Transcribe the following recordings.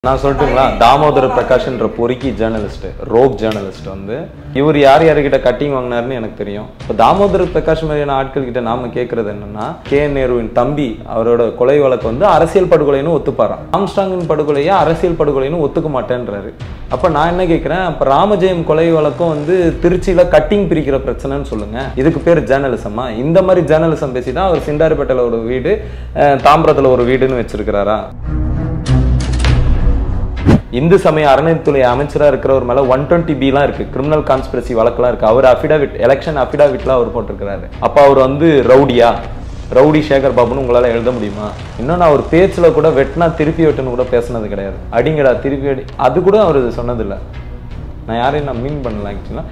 நான் சொல்லட்டுங்களா தாமோதர பிரகாஷ்ன்ற பொறுக்கி ஜேர்னலிஸ்ட் ரோக் ஜேர்னலிஸ்ட் வந்து இவர் யார் யார்கிட்ட கட்டிங் வாங்கினாருன்னு எனக்கு தெரியும் இப்போ தாமோதர பிரகாஷ் மாதிரியான ஆட்கள் கிட்ட நாம கேட்கறது என்னன்னா கே நேருவின் தம்பி அவரோட கொலை வழக்கு வந்து அரசியல் படுகொலைன்னு ஒத்துப்பாராம் ஆம்ஸ்டாங்கின் படுகொலையை அரசியல் படுகொலைன்னு ஒத்துக்க மாட்டேன்றாரு அப்ப நான் என்ன கேட்கிறேன் அப்ப ராமஜெயம் கொலை வழக்கம் வந்து திருச்சியில கட்டிங் பிரிக்கிற பிரச்சனைன்னு சொல்லுங்க இதுக்கு பேர் ஜேர்னலிசமா இந்த மாதிரி ஜேர்னலிசம் பேசி தான் அவர் சிண்டாரிப்பேட்டையில ஒரு வீடு அஹ், தாம்பரத்துல ஒரு வீடுன்னு வச்சிருக்கிறாரா இந்து சமய அறநிலைத்துறை அமைச்சரா இருக்கிறவர் மேல ஒன் டுவெண்ட்டி பிலாம் இருக்கு கிரிமினல் கான்ஸ்பிரசி வழக்கெல்லாம் இருக்கு அவர் அஃபிடாவிட் எலெக்ஷன் அஃபிடாவிட்லாம் அவர் போட்டிருக்கிறாரு அப்ப அவர் வந்து ரவுடியா ரவுடி சேகர் பாபுன்னு உங்களால எழுத முடியுமா இன்னும் நான் ஒரு பேச்சுல கூட வெட்டினா திருப்பி வெட்டுன்னு கூட பேசுனது கிடையாது அடிங்கடா திருப்பி அடி அது கூட அவர் சொன்னதில்லை நான் யாரையும் நான் மீன் பண்ணல ஆக்சுவலா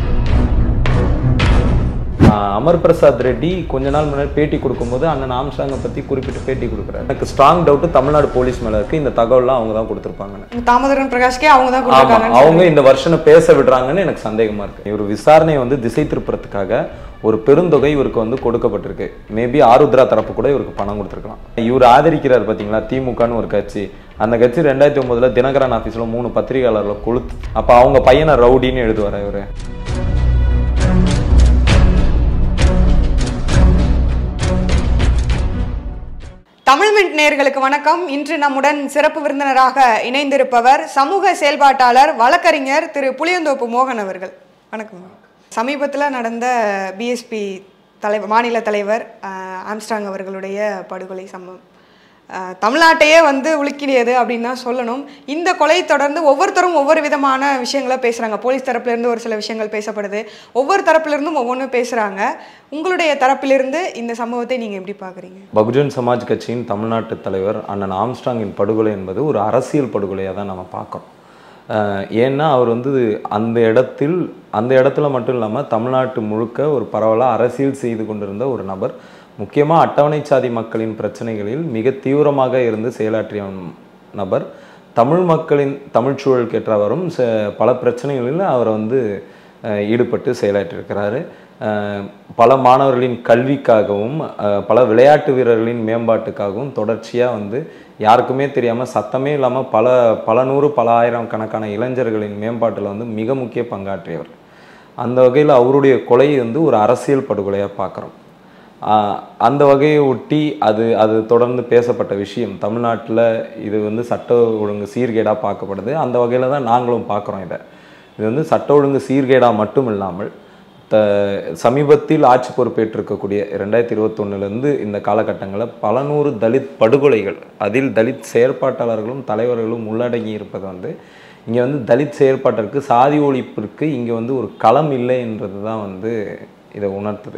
அமர் பிரசாத் ரெட்டி கொஞ்ச நாள் முன்னாடி பேட்டி கொடுக்கும்போது அண்ணன் ஆம்ஸ்டாங்கை பத்தி குறிப்பிட்டு பேட்டி கொடுக்குறாரு எனக்கு ஸ்ட்ராங் டவுட் தமிழ்நாடு போலீஸ் மேல இருக்கு இந்த தகவல்லாம் அவங்க தான் கொடுத்துருப்பாங்கன்னு தாமோதரன் பிரகாஷ்கே அவங்க தான் ஆமா கொடுத்துருக்காங்க அவங்க இந்த வருஷனை பேச விடுறாங்கன்னு எனக்கு சந்தேகமா இருக்கு இவர் விசாரணையை வந்து திசை திருப்புறதுக்காக ஒரு பெருந்தொகை இவருக்கு வந்து கொடுக்கப்பட்டிருக்கு மேபி ஆருத்ரா தரப்பு கூட இவருக்கு பணம் கொடுத்துருக்கலாம் இவர் ஆதரிக்கிறார் பாத்தீங்களா திமுகன்னு ஒரு கட்சி அந்த கட்சி ரெண்டாயிரத்தி ஒன்பதுல தினகரன் ஆபீஸ்ல மூணு பத்திரிகையாளர்ல கொளுத்து அப்ப அவங்க பையனை ரவுடின்னு எழுதுவார் இவரு தமிழ் மின்ட் நேயர்களுக்கு வணக்கம் இன்று நம்முடன் சிறப்பு விருந்தினராக இணைந்திருப்பவர் சமூக செயல்பாட்டாளர் வழக்கறிஞர் திரு புளியந்தோப்பு மோகன் அவர்கள் வணக்கம் சமீபத்தில் நடந்த பிஎஸ்பி தலைவர் மாநில தலைவர் அஹ், ஆம்ஸ்ட்ராங் அவர்களுடைய படுகொலை சம்பவம் அஹ், தமிழ்நாட்டையே வந்து உலுக்கியது அப்படின்னு தான் சொல்லணும் இந்த கொலை தொடர்ந்து ஒவ்வொருத்தரும் ஒவ்வொரு விதமான விஷயங்களை பேசுகிறாங்க போலீஸ் தரப்புலேருந்து ஒரு சில விஷயங்கள் பேசப்படுது ஒவ்வொரு தரப்புலேருந்தும் ஒவ்வொன்றும் பேசுகிறாங்க உங்களுடைய தரப்பிலிருந்து இந்த சம்பவத்தை நீங்கள் எப்படி பார்க்குறீங்க பகுஜன் சமாஜ் கட்சியின் தமிழ்நாட்டு தலைவர் அண்ணன் ஆம்ஸ்டாங்கின் படுகொலை என்பது ஒரு அரசியல் படுகொலையாக தான் நம்ம பார்க்குறோம் அஹ் ஏன்னா அவர் வந்து அந்த இடத்தில் அந்த இடத்துல மட்டும் இல்லாமல் தமிழ்நாட்டு முழுக்க ஒரு பரவலாக அரசியல் செய்து கொண்டிருந்த ஒரு நபர் முக்கியமாக அட்டவணை சாதி மக்களின் பிரச்சனைகளில் மிக தீவிரமாக இருந்து செயலாற்றிய நபர் தமிழ் மக்களின் தமிழ் சூழலுக்கு ஏற்றவரும் ச- பல பிரச்சனைகளில் அவர் வந்து அஹ், ஈடுபட்டு செயலாற்றியிருக்கிறாரு அஹ், பல மாணவர்களின் கல்விக்காகவும் அஹ், பல விளையாட்டு வீரர்களின் மேம்பாட்டுக்காகவும் தொடர்ச்சியாக வந்து யாருக்குமே தெரியாமல் சத்தமே இல்லாமல் பல பல நூறு பல ஆயிரம் கணக்கான இளைஞர்களின் மேம்பாட்டில் வந்து மிக முக்கிய பங்காற்றியவர் அந்த வகையில் அவருடைய கொலை வந்து ஒரு அரசியல் படுகொலையாக பார்க்குறோம் ஆஹ் அந்த வகையை ஒட்டி அது அது தொடர்ந்து பேசப்பட்ட விஷயம் தமிழ்நாட்டில் இது வந்து சட்ட ஒழுங்கு சீர்கேடாக பார்க்கப்படுது அந்த வகையில் தான் நாங்களும் பார்க்குறோம் இதை இது வந்து சட்ட ஒழுங்கு சீர்கேடாக மட்டும் இல்லாமல் த சமீபத்தில் ஆட்சி பொறுப்பேற்றிருக்கக்கூடிய ரெண்டாயிரத்தி இருபத்தொன்னுலேருந்து இந்த காலகட்டங்களில் பல நூறு தலித் படுகொலைகள் அதில் தலித் செயற்பாட்டாளர்களும் தலைவர்களும் உள்ளடங்கி இருப்பது வந்து இங்கே வந்து தலித் செயற்பாட்டிற்கு சாதி ஒழிப்பிற்கு இங்கே வந்து ஒரு களம் இல்லை என்றது தான் வந்து இதை உணர்த்துது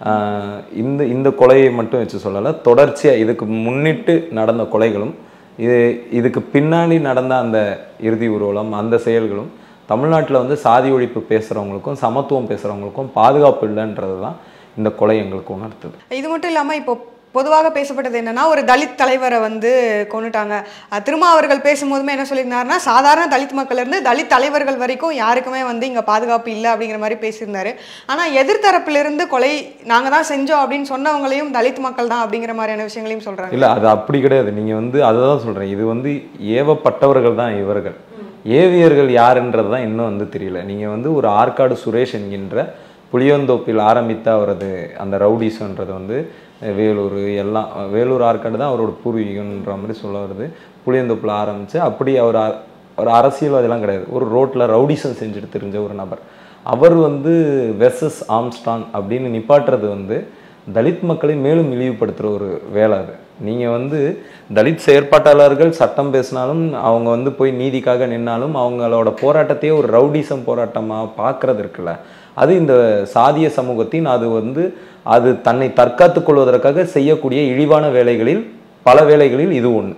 ஆஹ் இந்த இந்த கொலையை மட்டும் வச்சு சொல்லலை தொடர்ச்சியாக இதுக்கு முன்னிட்டு நடந்த கொலைகளும் இது இதுக்கு பின்னாடி நடந்த அந்த இறுதி ஊர்வலம் அந்த செயல்களும் தமிழ்நாட்டில் வந்து சாதி ஒழிப்பு பேசுகிறவங்களுக்கும் சமத்துவம் பேசுகிறவங்களுக்கும் பாதுகாப்பு இல்லைன்றது தான் இந்த கொலை எங்களுக்கு உணர்த்துது இது மட்டும் இல்லாமல் இப்போ பொதுவாக பேசப்பட்டது என்னன்னா ஒரு தலித் தலைவரை வந்து கொண்டுட்டாங்க அஹ் திருமா அவர்கள் பேசும்போதுமே என்ன சொல்லியிருந்தாருன்னா சாதாரண தலித் மக்கள்ல இருந்து தலித் தலைவர்கள் வரைக்கும் யாருக்குமே வந்து இங்கே பாதுகாப்பு இல்லை அப்படிங்கிற மாதிரி பேசியிருந்தாரு ஆனால் எதிர்த்தரப்பிலிருந்து கொலை நாங்கள் தான் செஞ்சோம் அப்படின்னு சொன்னவங்களையும் தலித் மக்கள் தான் அப்படிங்கிற மாதிரியான விஷயங்களையும் சொல்கிறாங்க இல்லை அது அப்படி கிடையாது நீங்கள் வந்து அதை தான் சொல்கிறேன் இது வந்து ஏவப்பட்டவர்கள் தான் இவர்கள் ஏவியர்கள் யாருன்றது தான் இன்னும் வந்து தெரியல நீங்கள் வந்து ஒரு ஆற்காடு சுரேஷ் என்கின்ற புளியந்தோப்பில் ஆரம்பித்த அவரது அந்த ரவுடிசன்றது வந்து வேலூர் எல்லாம் வேலூர் ஆற்காடு தான் அவரோட பூர்வீகன்ற மாதிரி சொல்ல வருது புளியந்தோப்பில் ஆரம்பித்து அப்படி அவர் அ- ஒரு அரசியல்வாதிலாம் கிடையாது ஒரு ரோட்டில் ரவுடிசம் செஞ்சுட்டு தெரிஞ்ச ஒரு நபர் அவர் வந்து வெர்சஸ் ஆம்ஸ்டாங் அப்படின்னு நிப்பாட்டுறது வந்து தலித் மக்களை மேலும் இழிவுபடுத்துகிற ஒரு வேலை அது நீங்கள் வந்து தலித் செயற்பாட்டாளர்கள் சட்டம் பேசினாலும் அவங்க வந்து போய் நீதிக்காக நின்னாலும் அவங்களோட போராட்டத்தையே ஒரு ரவுடிசம் போராட்டமாக பார்க்கறது இருக்குல்ல அது இந்த சாதிய சமூகத்தின் அது வந்து அது தன்னை தற்காத்துக் கொள்வதற்காக செய்யக்கூடிய இழிவான வேலைகளில் பல வேலைகளில் இது ஒன்று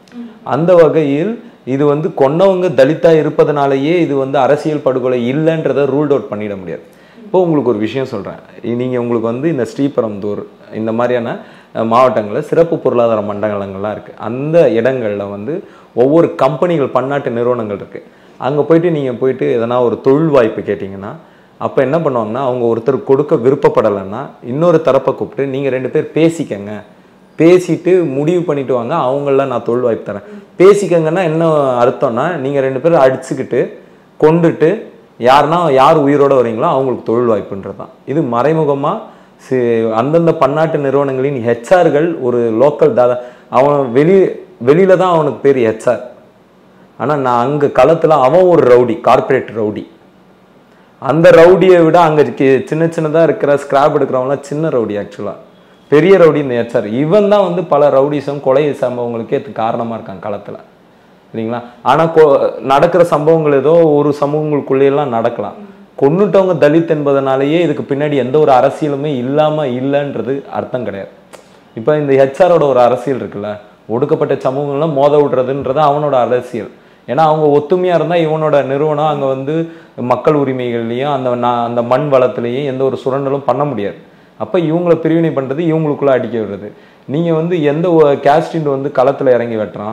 அந்த வகையில் இது வந்து கொன்னவங்க தலித்தா இருப்பதனாலேயே இது வந்து அரசியல் படுகொலை இல்லைன்றதை ரூல்ட் அவுட் பண்ணிட முடியாது இப்போ உங்களுக்கு ஒரு விஷயம் சொல்கிறேன் நீங்கள் உங்களுக்கு வந்து இந்த ஸ்ரீபெரும்புதூர் இந்த மாதிரியான அஹ், மாவட்டங்களில் சிறப்பு பொருளாதார மண்டலங்கள்லாம் இருக்குது அந்த இடங்களில் வந்து ஒவ்வொரு கம்பெனிகள் பன்னாட்டு நிறுவனங்கள் இருக்குது அங்கே போயிட்டு நீங்கள் போயிட்டு எதனா ஒரு தொழில் வாய்ப்பு கேட்டிங்கன்னா அப்போ என்ன பண்ணுவாங்கன்னா அவங்க ஒருத்தர் கொடுக்க விருப்பப்படலைன்னா இன்னொரு தரப்பை கூப்பிட்டு நீங்கள் ரெண்டு பேர் பேசிக்கங்க பேசிட்டு முடிவு பண்ணிட்டு வாங்க அவங்கள நான் தொழில் வாய்ப்பு தரேன் பேசிக்கங்கன்னா என்ன அர்த்தம்னா நீங்கள் ரெண்டு பேரும் அடிச்சுக்கிட்டு கொண்டுட்டு யாருன்னா யார் உயிரோட வரீங்களோ அவங்களுக்கு தொழில் வாய்ப்புன்றது தான் இது மறைமுகமாக அந்தந்த பன்னாட்டு நிறுவனங்களின் ஹெச்ஆர்கள் ஒரு லோக்கல் தாதா அவன் வெளி வெளியில தான் அவனுக்கு பேர் ஹெச்ஆர் ஆனால் நான் அங்கே களத்தில் அவன் ஒரு ரவுடி கார்ப்பரேட் ரவுடி அந்த ரவுடியை விட அங்கே சின்ன சின்னதாக இருக்கிற ஸ்கிராப் எடுக்கிறவங்களாம் சின்ன ரவுடி ஆக்சுவலாக பெரிய ரவுடி இந்த ஹெச்ஆர் இவன் தான் வந்து பல ரவுடிசம் கொலை சம்பவங்களுக்கே இதுக்கு காரணமாக இருக்கான் களத்தில் சரிங்களா ஆனால் கொ நடக்கிற சம்பவங்கள் ஏதோ ஒரு சமூகங்களுக்குள்ளேயெல்லாம் நடக்கலாம் கொன்னுட்டவங்க தலித் என்பதனாலேயே இதுக்கு பின்னாடி எந்த ஒரு அரசியலுமே இல்லாமல் இல்லைன்றது அர்த்தம் கிடையாது இப்போ இந்த ஹெச்ஆரோட ஒரு அரசியல் இருக்குல்ல ஒடுக்கப்பட்ட சமூகங்கள்லாம் மோத விடுறதுன்றது அவனோட அரசியல் ஏன்னா அவங்க ஒத்துமையாக இருந்தால் இவனோட நிறுவனம் அங்கே வந்து மக்கள் உரிமைகள்லையும் அந்த நா- அந்த மண் வளத்துலேயும் எந்த ஒரு சுரண்டலும் பண்ண முடியாது அப்போ இவங்கள பிரிவினை பண்ணுறது இவங்களுக்குள்ள அடிக்க விடுறது நீங்கள் வந்து எந்த கேஸ்டின் வந்து களத்தில் இறங்கி வெட்டுறான்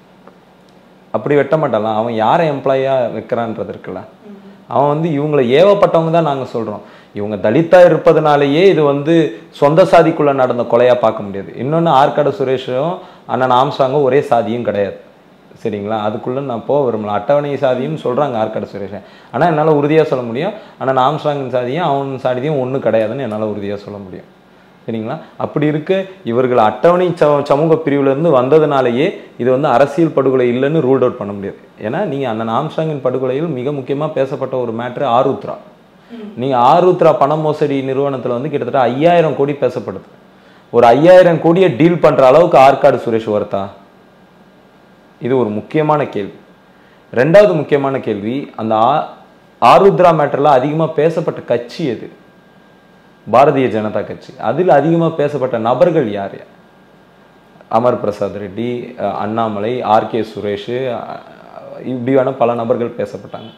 அப்படி வெட்ட மாட்டான் அவன் யாரை எம்ப்ளாயாக வைக்கிறான்றது இருக்குல்ல அவன் வந்து இவங்களை ஏவப்பட்டவங்க தான் நாங்கள் சொல்கிறோம் இவங்க தலித்தா இருப்பதனாலேயே இது வந்து சொந்த சாதிக்குள்ள நடந்த கொலையா பார்க்க முடியாது இன்னொன்று ஆற்காடு சுரேஷும் அண்ணன் ஆம்சாங்கும் ஒரே சாதியும் கிடையாது சரிங்களா அதுக்குள்ள நான் போக விரும்பல அட்டவணை சாதியும் சொல்றாங்க ஆற்காடு சுரேஷன் ஆனா என்னால உறுதியா சொல்ல முடியும் அண்ணன் ஆம்சாங்கின் சாதியும் அவன் சாதியும் ஒன்றும் கிடையாதுன்னு என்னால உறுதியா சொல்ல முடியும் சரிங்களா அப்படி இருக்க இவர்கள் அட்டவணை ச- சமூக பிரிவுல இருந்து வந்ததுனாலேயே இது வந்து அரசியல் படுகொலை இல்லைன்னு ரூல்ட் அவுட் பண்ண முடியாது ஏன்னா நீங்க அண்ணன் ஆம்சாங்கின் படுகொலையில் மிக முக்கியமா பேசப்பட்ட ஒரு மேட்ரு ஆருத்ரா நீங்க ஆருத்ரா பண மோசடி நிறுவனத்துல வந்து கிட்டத்தட்ட ஐயாயிரம் கோடி பேசப்படுது ஒரு ஐயாயிரம் கோடியை டீல் பண்ற அளவுக்கு ஆற்காடு சுரேஷ் வருத்தா இது ஒரு முக்கியமான கேள்வி ரெண்டாவது முக்கியமான கேள்வி அந்த ஆ- ஆருத்ரா மேட்டர்ல அதிகமா பேசப்பட்ட கட்சி எது பாரதிய ஜனதா கட்சி அதில் அதிகமா பேசப்பட்ட நபர்கள் யார் யார் அமர் பிரசாத் ரெட்டி அஹ், அண்ணாமலை ஆர்கே சுரேஷ் அஹ், இப்படியான பல நபர்கள் பேசப்பட்டாங்க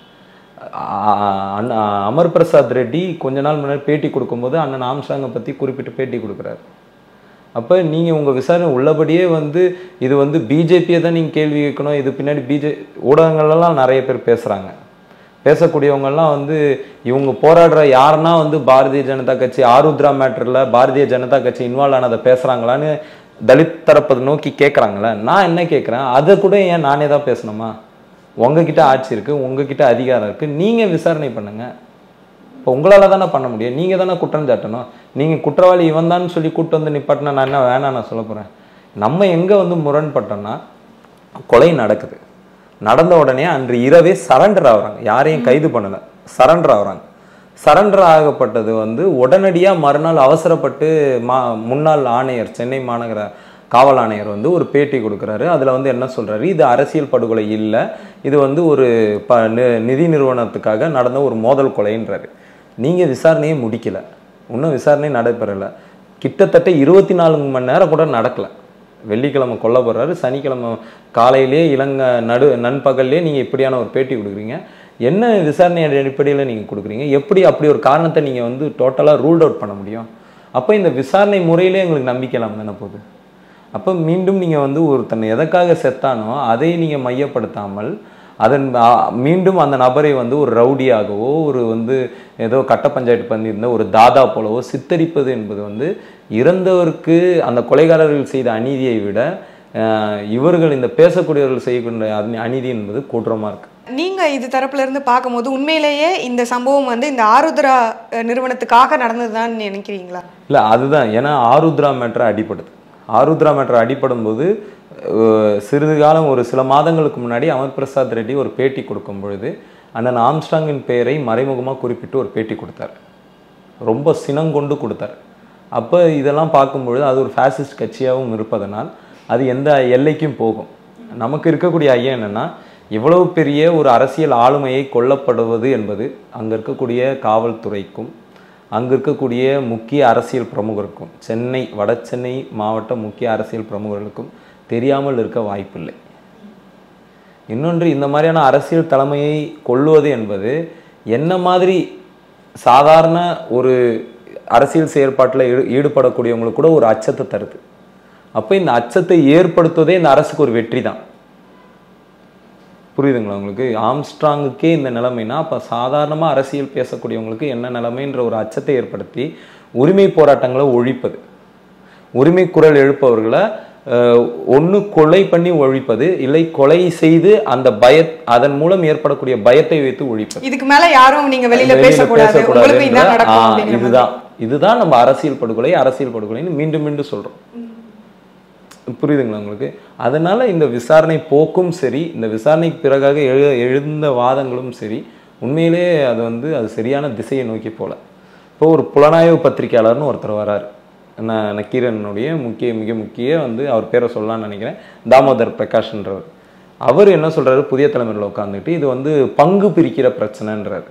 அஹ், அண்ணா அமர் பிரசாத் ரெட்டி கொஞ்ச நாள் முன்னாடி பேட்டி கொடுக்கும்போது அண்ணன் ஆம்சாங்கை பத்தி குறிப்பிட்டு பேட்டி கொடுக்குறாரு அப்போ நீங்கள் உங்கள் விசாரணை உள்ளபடியே வந்து இது வந்து பிஜேபியை தான் நீங்கள் கேள்வி கேட்கணும் இது பின்னாடி பிஜே ஊடகங்கள்லாம் நிறைய பேர் பேசுகிறாங்க பேசக்கூடியவங்கெல்லாம் வந்து இவங்க போராடுற யாருன்னா வந்து பாரதிய ஜனதா கட்சி ஆருத்ரா மேட்டரில் பாரதிய ஜனதா கட்சி இன்வால்வ் ஆனதை பேசுகிறாங்களான்னு தலித் தரப்பை நோக்கி கேட்குறாங்களே நான் என்ன கேட்குறேன் அதை கூட ஏன் நானே தான் பேசணுமா உங்ககிட்ட ஆட்சி இருக்குது உங்ககிட்ட அதிகாரம் இருக்குது நீங்கள் விசாரணை பண்ணுங்கள் இப்போ உங்களால் தானே பண்ண முடியும் நீங்கள் தானே குற்றம் சாட்டணும் நீங்கள் குற்றவாளி இவன் தான் சொல்லி கூட்டு வந்து நிப்பாட்டினா நான் என்ன வேணாம் நான் சொல்ல போகிறேன் நம்ம எங்கே வந்து முரண்பட்டோம்னா கொலை நடக்குது நடந்த உடனே அன்று இரவே சரண்டர் ஆகுறாங்க யாரையும் கைது பண்ணலை சரண்டர் ஆகுறாங்க சரண்டர் ஆகப்பட்டது வந்து உடனடியாக மறுநாள் அவசரப்பட்டு மா முன்னாள் ஆணையர் சென்னை மாநகர காவல் ஆணையர் வந்து ஒரு பேட்டி கொடுக்குறாரு அதில் வந்து என்ன சொல்றாரு இது அரசியல் படுகொலை இல்லை இது வந்து ஒரு ப நி- நிதி நிறுவனத்துக்காக நடந்த ஒரு மோதல் கொலைன்றாரு நீங்கள் விசாரணையே முடிக்கல இன்னும் விசாரணை நடைபெறலை கிட்டத்தட்ட இருபத்தி நாலு மணி நேரம் கூட நடக்கல வெள்ளிக்கிழமை கொல்ல போறாரு சனிக்கிழமை காலையிலே இளங்க நடு நண்பகல்லே நீங்கள் இப்படியான ஒரு பேட்டி கொடுக்குறீங்க என்ன விசாரணை அடிப்படையில் நீங்கள் கொடுக்குறீங்க எப்படி அப்படி ஒரு காரணத்தை நீங்கள் வந்து டோட்டலாக ரூல்ட் அவுட் பண்ண முடியும் அப்போ இந்த விசாரணை முறையிலே எங்களுக்கு நம்பிக்கை இல்லாமல் தானே போகுது அப்போ மீண்டும் நீங்கள் வந்து ஒருத்தன் எதற்காக செத்தானோ அதை நீங்கள் மையப்படுத்தாமல் அதன் ஆ, மீண்டும் அந்த நபரை வந்து ஒரு ரவுடியாகவோ ஒரு வந்து ஏதோ கட்ட பஞ்சாயத்து பண்ணியிருந்த ஒரு தாதா போலவோ சித்தரிப்பது என்பது வந்து இறந்தவருக்கு அந்த கொலைகாரர்கள் செய்த அநீதியை விட அஹ், இவர்கள் இந்த பேசக்கூடியவர்கள் செய்யக்கூடிய அநீ- அநீதி என்பது கூற்றமாக இருக்கு நீங்க இது தரப்புல இருந்து பார்க்கும்போது உண்மையிலேயே இந்த சம்பவம் வந்து இந்த ஆருத்ரா அஹ், நிறுவனத்துக்காக நடந்ததுதான் நினைக்கிறீங்களா இல்லை அதுதான் ஏன்னா ஆருத்ரா மேட்ரு அடிப்படுது ஆருத்ரா மேட்ரு அடிப்படும் போது அஹ், சிறிது காலம் ஒரு சில மாதங்களுக்கு முன்னாடி அமர் பிரசாத் ரெட்டி ஒரு பேட்டி கொடுக்கும் பொழுது அண்ணன் ஆம்ஸ்டாங்கின் பெயரை மறைமுகமாக குறிப்பிட்டு ஒரு பேட்டி கொடுத்தார் ரொம்ப சினங்கொண்டு கொடுத்தார் அப்போ இதெல்லாம் பார்க்கும்பொழுது அது ஒரு ஃபேசிஸ்ட் கட்சியாகவும் இருப்பதனால் அது எந்த எல்லைக்கும் போகும் நமக்கு இருக்கக்கூடிய ஐயா என்னன்னா இவ்வளவு பெரிய ஒரு அரசியல் ஆளுமையை கொல்லப்படுவது என்பது அங்கே இருக்கக்கூடிய காவல்துறைக்கும் அங்கே இருக்கக்கூடிய முக்கிய அரசியல் பிரமுகருக்கும் சென்னை வட சென்னை மாவட்ட முக்கிய அரசியல் பிரமுகர்களுக்கும் தெரியாமல் இருக்க வாய்ப்பில்லை இன்னொன்று இந்த மாதிரியான அரசியல் தலைமையை கொள்ளுவது என்பது என்ன மாதிரி சாதாரண ஒரு அரசியல் செயற்பாட்டில் ஈடு ஈடுபடக்கூடியவங்களுக்கு கூட ஒரு அச்சத்தை தருது அப்போ இந்த அச்சத்தை ஏற்படுத்துவதே இந்த அரசுக்கு ஒரு வெற்றி தான் புரியுதுங்களா உங்களுக்கு ஆம்ஸ்ட்ராங்குக்கே இந்த நிலைமைனா அப்போ சாதாரணமாக அரசியல் பேசக்கூடியவங்களுக்கு என்ன நிலைமைன்ற ஒரு அச்சத்தை ஏற்படுத்தி உரிமை போராட்டங்களை ஒழிப்பது உரிமை குரல் எழுப்பவர்களை ஒன்று கொலை பண்ணி ஒழிப்பது இல்லை கொலை செய்து அந்த பய அதன் மூலம் ஏற்படக்கூடிய பயத்தை வைத்து ஒழிப்பது இதுக்கு மேல யாரும் நீங்க வெளியில வெளியில பேசக்கூடாது உங்களுக்கு இதான் பேசக்கூடாதுன்ற- நடக்கும் ஆ, அப்படிங்கிற மாதிரி. இதுதான் இதுதான் நம்ம அரசியல் படுகொலை அரசியல் படுகொலைன்னு மீண்டும் மீண்டும் சொல்றோம் புரியுதுங்களா உங்களுக்கு அதனால இந்த விசாரணை போக்கும் சரி இந்த விசாரணைக்கு பிறகாக எழு எழுந்த வாதங்களும் சரி உண்மையிலே அது வந்து அது சரியான திசையை நோக்கி போல இப்போ ஒரு புலனாய்வு பத்திரிகையாளர்னு ஒருத்தர் வராரு ந- நக்கீரனுடைய முக்கிய மிக முக்கிய வந்து அவர் பேரை சொல்லலாம்னு நினைக்கிறேன் தாமோதர் பிரகாஷ்ன்றவர் அவர் என்ன சொல்றாரு புதிய தலைமுறையில் உட்காந்துக்கிட்டு இது வந்து பங்கு பிரிக்கிற பிரச்சனைன்றாரு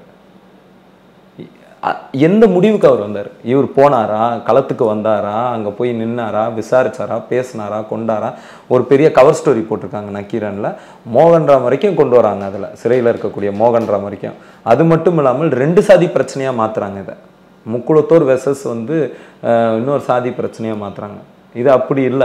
அ- எந்த முடிவுக்கு அவர் வந்தார் இவர் போனாரா களத்துக்கு வந்தாரா அங்க போய் நின்னாரா விசாரிச்சாரா பேசினாரா கொண்டாரா ஒரு பெரிய கவர் ஸ்டோரி போட்டிருக்காங்க நக்கீரன்ல மோகன்ராம் வரைக்கும் கொண்டு வராங்க அதுல சிறையில் இருக்கக்கூடிய மோகன்ராம் வரைக்கும் அது மட்டும் இல்லாமல் ரெண்டு சாதி பிரச்சனையா மாத்துறாங்க இதை முக்குளத்தோர் வெசஸ் வந்து அஹ், இன்னொரு சாதி பிரச்சனையா மாத்துறாங்க இது அப்படி இல்லை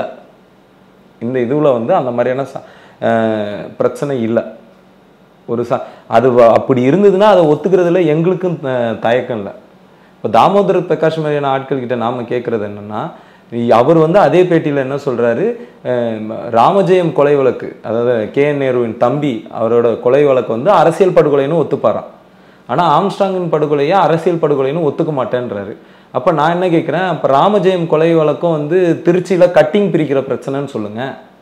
இந்த இதுல வந்து அந்த மாதிரியான ச- அஹ், பிரச்சனை இல்லை ஒரு ச அது வ- அப்படி இருந்ததுன்னா அதை ஒத்துக்கிறதுல எங்களுக்கும் த- தயக்கம் இல்லை இப்போ தாமோதர பிரகாஷ் மாதிரியான ஆட்கள் கிட்ட நாம கேட்கறது என்னன்னா இ- அவர் வந்து அதே பேட்டியில் என்ன சொல்றாரு அஹ், ராமஜெயம் கொலை வழக்கு அதாவது கே என் நேருவின் தம்பி அவரோட கொலை வழக்கு வந்து அரசியல் படுகொலைன்னு ஒத்துப்பாராம் ஆனா ஆம்ஸ்டாங்கின் படுகொலையை அரசியல் படுகொலைன்னு ஒத்துக்க மாட்டேன்றாரு அப்ப நான் என்ன கேட்கிறேன் அப்ப ராமஜெயம் கொலை வழக்கம் வந்து திருச்சியில கட்டிங் பிரிக்கிற பிரச்சனைன்னு சொல்லுங்க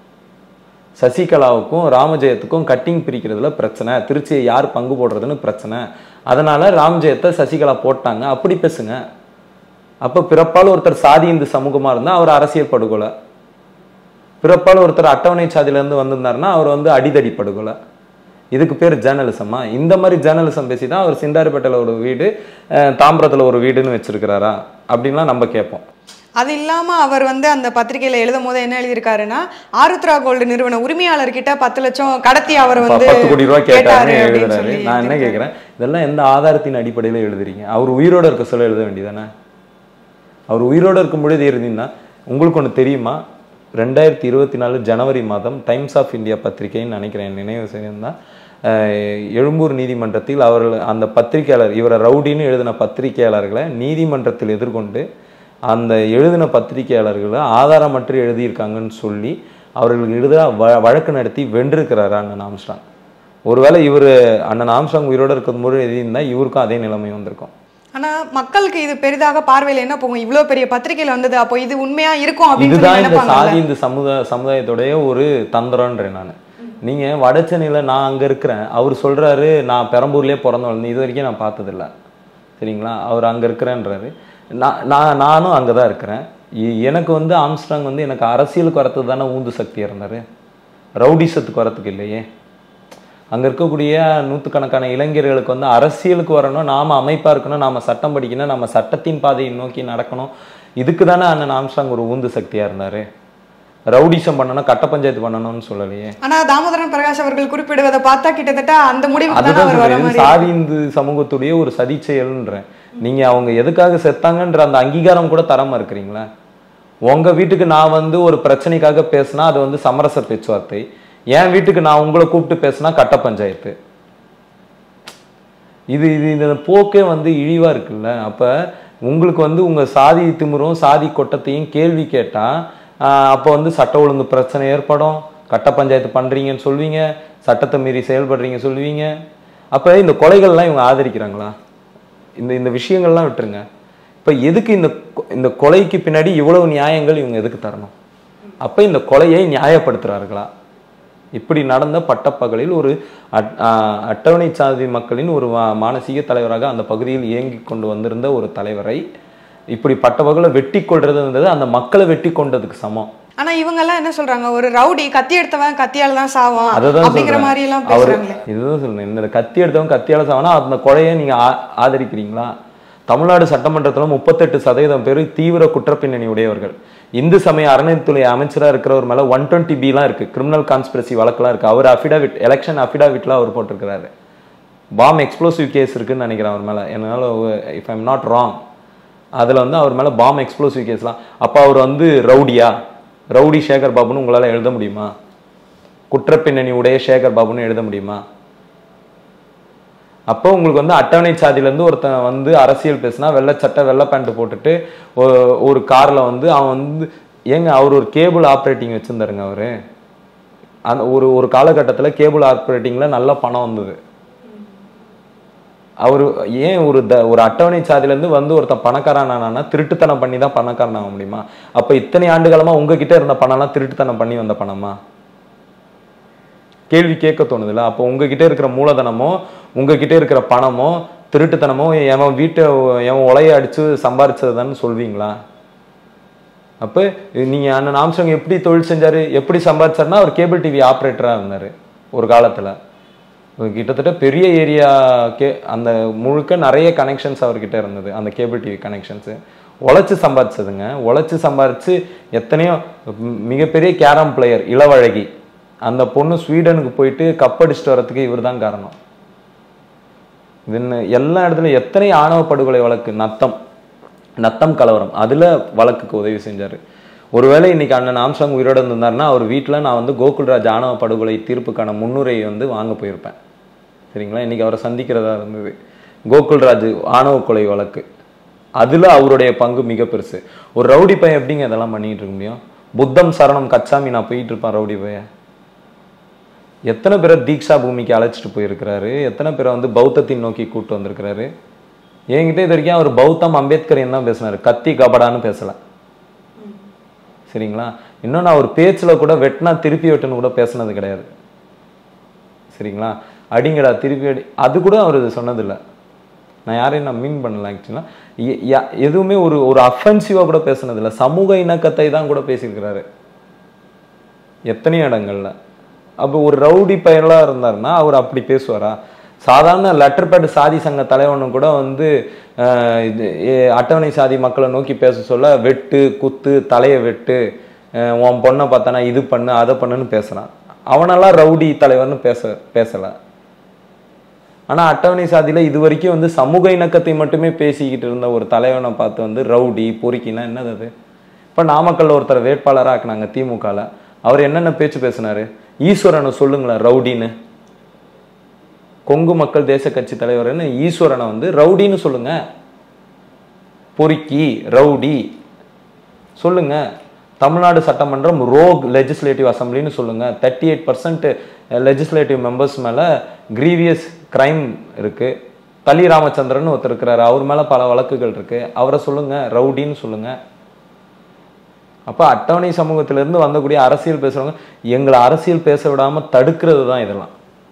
சசிகலாவுக்கும் ராமஜெயத்துக்கும் கட்டிங் பிரிக்கிறதுல பிரச்சனை திருச்சியை யார் பங்கு போடுறதுன்னு பிரச்சனை அதனால ராமஜெயத்தை சசிகலா போட்டாங்க அப்படி பேசுங்க அப்ப பிறப்பால் ஒருத்தர் சாதி இந்து சமூகமா இருந்தா அவர் அரசியல் படுகொலை பிறப்பால் ஒருத்தர் அட்டவணை சாதியில இருந்து வந்திருந்தாருன்னா அவர் வந்து அடிதடி படுகொலை இதுக்கு பேர் ஜேர்னலிசமா இந்த மாதிரி ஜேர்னலிசம் பேசி தான் அவர் சிந்தாரிப்பேட்டையில் ஒரு வீடு அஹ், தாம்பரத்துல ஒரு வீடுன்னு வச்சிருக்கிறாரா அப்படின்லாம் நம்ம கேட்போம் அது இல்லாம அவர் வந்து அந்த பத்திரிகையில எழுதும் போது என்ன எழுதியிருக்காருன்னா ஆருத்ரா கோல்டு நிறுவன உரிமையாளர்கிட்ட பத்து லட்சம் கடத்தி அவர் ப- வந்து பத்து கோடி ரூபாய் கேட்டாரு கேட்டாருன்னு அப்படின்னு எழுதுறாரு சொல்லி நான் என்ன கேட்கிறேன் இதெல்லாம் எந்த ஆதாரத்தின் அடிப்படையில எழுதுறீங்க அவர் உயிரோட இருக்க சொல்ல எழுத வேண்டியதானே அவர் உயிரோட இருக்கும் பொழுது எழுதினா உங்களுக்கு ஒன்று தெரியுமா ரெண்டாயிரத்தி இருபத்தி நாலு ஜனவரி மாதம் டைம்ஸ் ஆஃப் இந்தியா பத்திரிகைன்னு நினைக்கிறேன் என் நினைவு சரியிருந்தா எழும்பூர் நீதிமன்றத்தில் அவர்கள் அந்த பத்திரிகையாளர் இவரை ரவுடின்னு எழுதின பத்திரிகையாளர்களை நீதிமன்றத்தில் எதிர்கொண்டு அந்த எழுதின பத்திரிகையாளர்களை ஆதாரமற்று எழுதியிருக்காங்கன்னு சொல்லி அவர்களுக்கு எதிராக வ வழக்கு நடத்தி வென்றிருக்கிறாரு அண்ணன் ஆம்ஸ்டாங் ஒருவேளை இவர் அண்ணன் ஆம்ஸ்டாங் உயிரோட இருக்கும் போது எழுதியிருந்தா இவருக்கும் அதே நிலைமை வந்திருக்கும் ஆனா மக்களுக்கு இது பெரிதாக பார்வையில என்ன போகும் இவ்வளவு பெரிய பத்திரிகையில வந்தது அப்போ இது உண்மையா இருக்கும் அப்படின்னு சொல்லி இதுதான் இந்த நினைப்பாங்கல்ல சாதி இந்த சமுதாய சமுதாயத்துடைய ஒரு தந்திரன்றேன் நான் நீங்க வடச்சென்னையில நான் அங்க இருக்கிறேன் அவர் சொல்றாரு நான் பெரம்பூர்லயே பிறந்து வளர்ந்தேன் இது வரைக்கும் நான் பார்த்ததில்ல சரிங்களா அவர் அங்க இருக்கிறேன்றாரு நான் நான் நானும் அங்கே தான் இருக்கிறேன் எ- எனக்கு வந்து ஆம்ஸ்ட்ராங் வந்து எனக்கு அரசியலுக்கு வரத்துக்கு தானே ஊந்து சக்தி இருந்தார் ரவுடிசத்துக்கு வரத்துக்கு இல்லையே அங்க இருக்கக்கூடிய நூற்றுக்கணக்கான இளைஞர்களுக்கு வந்து அரசியலுக்கு வரணும் நாம அமைப்பா இருக்கணும் நாம சட்டம் படிக்கணும் நம்ம சட்டத்தின் பாதையை நோக்கி நடக்கணும் இதுக்கு தானே அண்ணன் ஆம்ஸ்ட்ராங் ஒரு ஊந்து சக்தியா இருந்தாரு ரவுடிசம் பண்ணணும் கட்ட பஞ்சாயத்து பண்ணணும்னு சொல்லலையே ஆனா தாமோதரன் பிரகாஷ் அவர்கள் குறிப்பிடுவதை பார்த்தா கிட்டத்தட்ட அந்த முடிவுக்கு தானே அதுதான் அவர் வர சொல்றேன். இது மாதிரி சாதி இந்து சமூகத்துடைய ஒரு சதி செயல்ன்றேன் நீங்க அவங்க எதுக்காக செத்தாங்கன்ற அந்த அங்கீகாரம் கூட தராம இருக்கிறீங்களா உங்க வீட்டுக்கு நான் வந்து ஒரு பிரச்சனைக்காக பேசினா அது வந்து சமரச பேச்சுவார்த்தை என் வீட்டுக்கு நான் உங்களை கூப்பிட்டு பேசினா கட்ட பஞ்சாயத்து இது இது இந்த போக்கே வந்து இழிவா இருக்குல்ல அப்ப உங்களுக்கு வந்து உங்க சாதி திமிரும் சாதி கொட்டத்தையும் கேள்வி கேட்டா ஆஹ் அப்போ வந்து சட்ட ஒழுங்கு பிரச்சனை ஏற்படும் கட்ட பஞ்சாயத்து பண்றீங்கன்னு சொல்வீங்க சட்டத்தை மீறி செயல்படுறீங்க சொல்லுவீங்க அப்ப இந்த கொலைகள்லாம் இவங்க ஆதரிக்கிறாங்களா இந்த இந்த விஷயங்கள்லாம் விட்டுருங்க இப்ப எதுக்கு இந்த கொ- இந்த கொலைக்கு பின்னாடி இவ்வளவு நியாயங்கள் இவங்க எதுக்கு தரணும் அப்ப இந்த கொலையை நியாயப்படுத்துறார்களா இப்படி நடந்த பட்டப்பகலில் ஒரு அட்- ஆஹ் அட்டவணை சாதி மக்களின் ஒரு மா- மானசீக தலைவராக அந்த பகுதியில் இயங்கி கொண்டு வந்திருந்த ஒரு தலைவரை இப்படி பட்டப்பகல வெட்டி கொள்றதுன்றது அந்த மக்களை வெட்டி கொண்டதுக்கு சமம் ஆனா இவங்க எல்லாம் என்ன சொல்றாங்க ஒரு ரவுடி கத்தி எடுத்தவன் கத்தியால தான் சாவான் அததான் அப்படிங்கிற சொல்றேன். மாதிரி எல்லாம் அவரு பேசுறாங்களே இதுதான் சொல்றேன் இந்த கத்தி எடுத்தவன் கத்தியால சாவனா அந்த கொலையை நீங்க ஆ- ஆதரிக்கிறீங்களா தமிழ்நாடு சட்டமன்றத்துல முப்பத்தெட்டு சதவீதம் பேர் தீவிர குற்றப்பின்னணி உடையவர்கள் இந்து சமய அறநிலைத்துறை அமைச்சரா இருக்கிறவர் மேல ஒன் டுவெண்ட்டி பிலாம் இருக்கு கிரிமினல் கான்ஸ்பிரசி வழக்கெல்லாம் இருக்கு அவர் அஃபிடாவிட் எலெக்ஷன் அஃபிடாவிட்லாம் அவர் போட்டிருக்கிறாரு பாம் எக்ஸ்ப்ளோசிவ் கேஸ் இருக்குன்னு நினைக்கிறேன் அவர் மேல என்னால இஃப் ஐம் நாட் ராங் அதுல வந்து அவர் மேல பாம் எக்ஸ்ப்ளோசிவ் கேஸ்லாம் அப்ப அவர் வந்து ரவுடியா ரவுடி சேகர் பாபுன்னு உங்களால எழுத முடியுமா குற்றப்பின்னணி உடைய சேகர் பாபுன்னு எழுத முடியுமா அப்போ உங்களுக்கு வந்து அட்டவணை சாதியில இருந்து ஒருத்தன் வந்து அரசியல் பேசினா வெள்ளை சட்டை வெள்ளை பேண்ட் போட்டுட்டு ஒ- ஒரு கார்ல வந்து அவன் வந்து ஏங்க அவர் ஒரு கேபிள் ஆப்ரேட்டிங் வச்சுருந்தாருங்க அவர் அந்த ஒரு ஒரு காலகட்டத்தில் கேபிள் ஆப்ரேட்டிங்கில் நல்ல பணம் வந்தது அவர் ஏன் ஒரு த ஒரு அட்டவணை சாதியிலேருந்து வந்து ஒருத்தன் பணக்காரனானா திருட்டுத்தனம் பண்ணி தான் பணக்காரன் ஆக முடியுமா அப்போ இத்தனை ஆண்டு காலமாக உங்ககிட்ட இருந்த பணம்லாம் திருட்டுத்தனம் பண்ணி வந்த பணமா கேள்வி கேட்க தோணுதுல்ல அப்போ உங்ககிட்ட இருக்கிற மூலதனமோ உங்ககிட்ட இருக்கிற பணமோ திருட்டுத்தனமோ எவன் வீட்டை எவன் உலைய அடிச்சு சம்பாரிச்சதுதான்னு சொல்வீங்களா அப்போ நீங்க அண்ணன் ஆம்ஸ்டாங் எப்படி தொழில் செஞ்சாரு எப்படி சம்பாதிச்சாருன்னா அவர் கேபிள் டிவி ஆப்ரேட்டரா இருந்தாரு ஒரு காலத்துல கிட்டத்தட்ட பெரிய ஏரியா கே அந்த முழுக்க நிறைய கனெக்ஷன்ஸ் அவர்கிட்ட இருந்தது அந்த கேபிள் டிவி கனெக்ஷன்ஸு உழைச்சு சம்பாதிச்சதுங்க உழைச்சு சம்பாதிச்சு எத்தனையோ ம், மிகப்பெரிய கேரம் பிளேயர் இளவழகி அந்த பொண்ணு ஸ்வீடனுக்கு போயிட்டு கப் அடிச்சுட்டு வரதுக்கு இவர் தான் காரணம் இது என்ன எல்லா இடத்துலையும் எத்தனை ஆணவ படுகொலை வழக்கு நத்தம் நத்தம் கலவரம் அதுல வழக்குக்கு உதவி செஞ்சாரு ஒருவேளை இன்னைக்கு அண்ணன் ஆம்சாங் உயிரோட இருந்தாருன்னா அவர் வீட்டுல நான் வந்து கோகுல்ராஜ் ஆணவ படுகொலை தீர்ப்புக்கான முன்னுரை வந்து வாங்க போயிருப்பேன் சரிங்களா இன்னைக்கு அவரை சந்திக்கிறதா இருந்தது கோகுல்ராஜ் ஆணவ கொலை வழக்கு அதுல அவருடைய பங்கு மிக பெருசு ஒரு ரவுடி பையன் எப்படிங்க இதெல்லாம் பண்ணிட்டு இருக்க முடியும் புத்தம் சரணம் கச்சாமி நான் போயிட்டு இருப்பேன் ரவுடி பையன் எத்தனை பேரை தீக்ஷா பூமிக்கு அழைச்சிட்டு போயிருக்கிறாரு எத்தனை பேரை வந்து பௌத்தத்தின் நோக்கி கூட்டு வந்திருக்கிறாரு என்கிட்ட இது வரைக்கும் அவர் பௌத்தம் அம்பேத்கர் தான் பேசினாரு கத்தி கபடான்னு பேசல சரிங்களா இன்னொன்று அவர் பேச்சுல கூட வெட்டினா திருப்பி வெட்டுன்னு கூட பேசுனது கிடையாது சரிங்களா அடிங்கடா திருப்பி அடி அது கூட அவர் சொன்னதில்லை நான் யாரையும் நான் மீன் பண்ணல ஆக்சுவலாக எதுவுமே ஒரு ஒரு அஃபென்சிவாக கூட பேசுனதில்லை சமூக இணக்கத்தை தான் கூட பேசியிருக்கிறாரு எத்தனையோ இடங்கள்ல அப்போ ஒரு ரவுடி பயலா இருந்தாருன்னா அவர் அப்படி பேசுவாரா சாதாரண லெட்டர் பேட் சாதி சங்க தலைவனும் கூட வந்து ஆஹ், இது, ஏ, அட்டவணை சாதி மக்களை நோக்கி பேச சொல்ல வெட்டு குத்து தலையை வெட்டு ஆஹ், உன் பொண்ணை பார்த்தானா இது பண்ணு அதை பண்ணுன்னு பேசுறான் அவனெல்லாம் ரவுடி தலைவர்னு பேச பேசல ஆனா அட்டவணை சாதியில இது வரைக்கும் வந்து சமூக இணக்கத்தை மட்டுமே பேசிக்கிட்டு இருந்த ஒரு தலைவனை பார்த்து வந்து ரவுடி பொறுக்கினா என்னது அது இப்ப நாமக்கல்ல ஒருத்தர் வேட்பாளரா ஆக்குனாங்க திமுகல அவர் என்னென்ன பேச்சு பேசினாரு ஈஸ்வரனை சொல்லுங்களேன் ரவுடின்னு கொங்கு மக்கள் தேச கட்சி தலைவர்னு ஈஸ்வரனை வந்து ரவுடின்னு சொல்லுங்க பொறுக்கி ரவுடி சொல்லுங்க தமிழ்நாடு சட்டமன்றம் ரோக் லெஜிஸ்லேட்டிவ் அசம்பிளின்னு சொல்லுங்க thirty eight percent legislative members மேல கிரீவியஸ் கிரைம் இருக்கு தலி ராமச்சந்திரன் ஒருத்தர் இருக்கிறாரு அவர் மேல பல வழக்குகள் இருக்கு அவரை சொல்லுங்க ரவுடின்னு சொல்லுங்க அப்ப அட்டவணை சமூகத்திலிருந்து வந்தக்கூடிய அரசியல் பேசுறவங்க எங்களை அரசியல் பேச விடாம தடுக்கிறது தான் இதெல்லாம்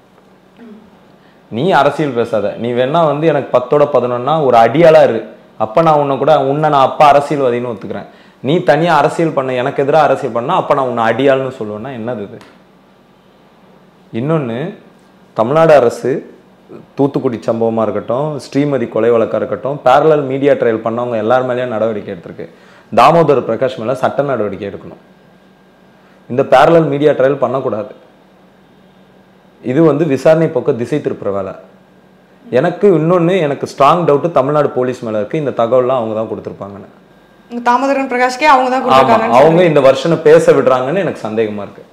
நீ அரசியல் பேசாத நீ வேணா வந்து எனக்கு பத்தோட பதினொன்னா ஒரு அடியாளா இரு அப்ப நான் உன்னை கூட உன்னை நான் அப்பா அரசியல்வாதின்னு ஒத்துக்கிறேன் நீ தனியா அரசியல் பண்ண எனக்கு எதிராக அரசியல் பண்ணா அப்ப நான் உன்னை அடியாள்னு சொல்லுவேன்னா என்னது இது இன்னொன்னு தமிழ்நாடு அரசு தூத்துக்குடி சம்பவமா இருக்கட்டும் ஸ்ரீமதி கொலை வழக்கா இருக்கட்டும் பேரலல் மீடியா ட்ரையல் பண்ணவங்க எல்லார் மேலேயும் நடவடிக்கை எடுத்திருக்கு தாமோதர் பிரகாஷ் மேல சட்ட நடவடிக்கை எடுக்கணும் இந்த பேரலல் மீடியா ட்ரையல் பண்ணக்கூடாது இது வந்து விசாரணை போக்க திசை திருப்புற வேலை எனக்கு இன்னொன்னு எனக்கு ஸ்ட்ராங் டவுட் தமிழ்நாடு போலீஸ் மேல இருக்கு இந்த தகவல்லாம் அவங்க தான் கொடுத்துருப்பாங்கன்னு உங்க தாமோதரன் பிரகாஷ்கே அவங்க தான் ஆமா கொடுத்துருக்காங்க அவங்க இந்த வருஷனை பேச விடுறாங்கன்னு எனக்கு சந்தேகமா இருக்கு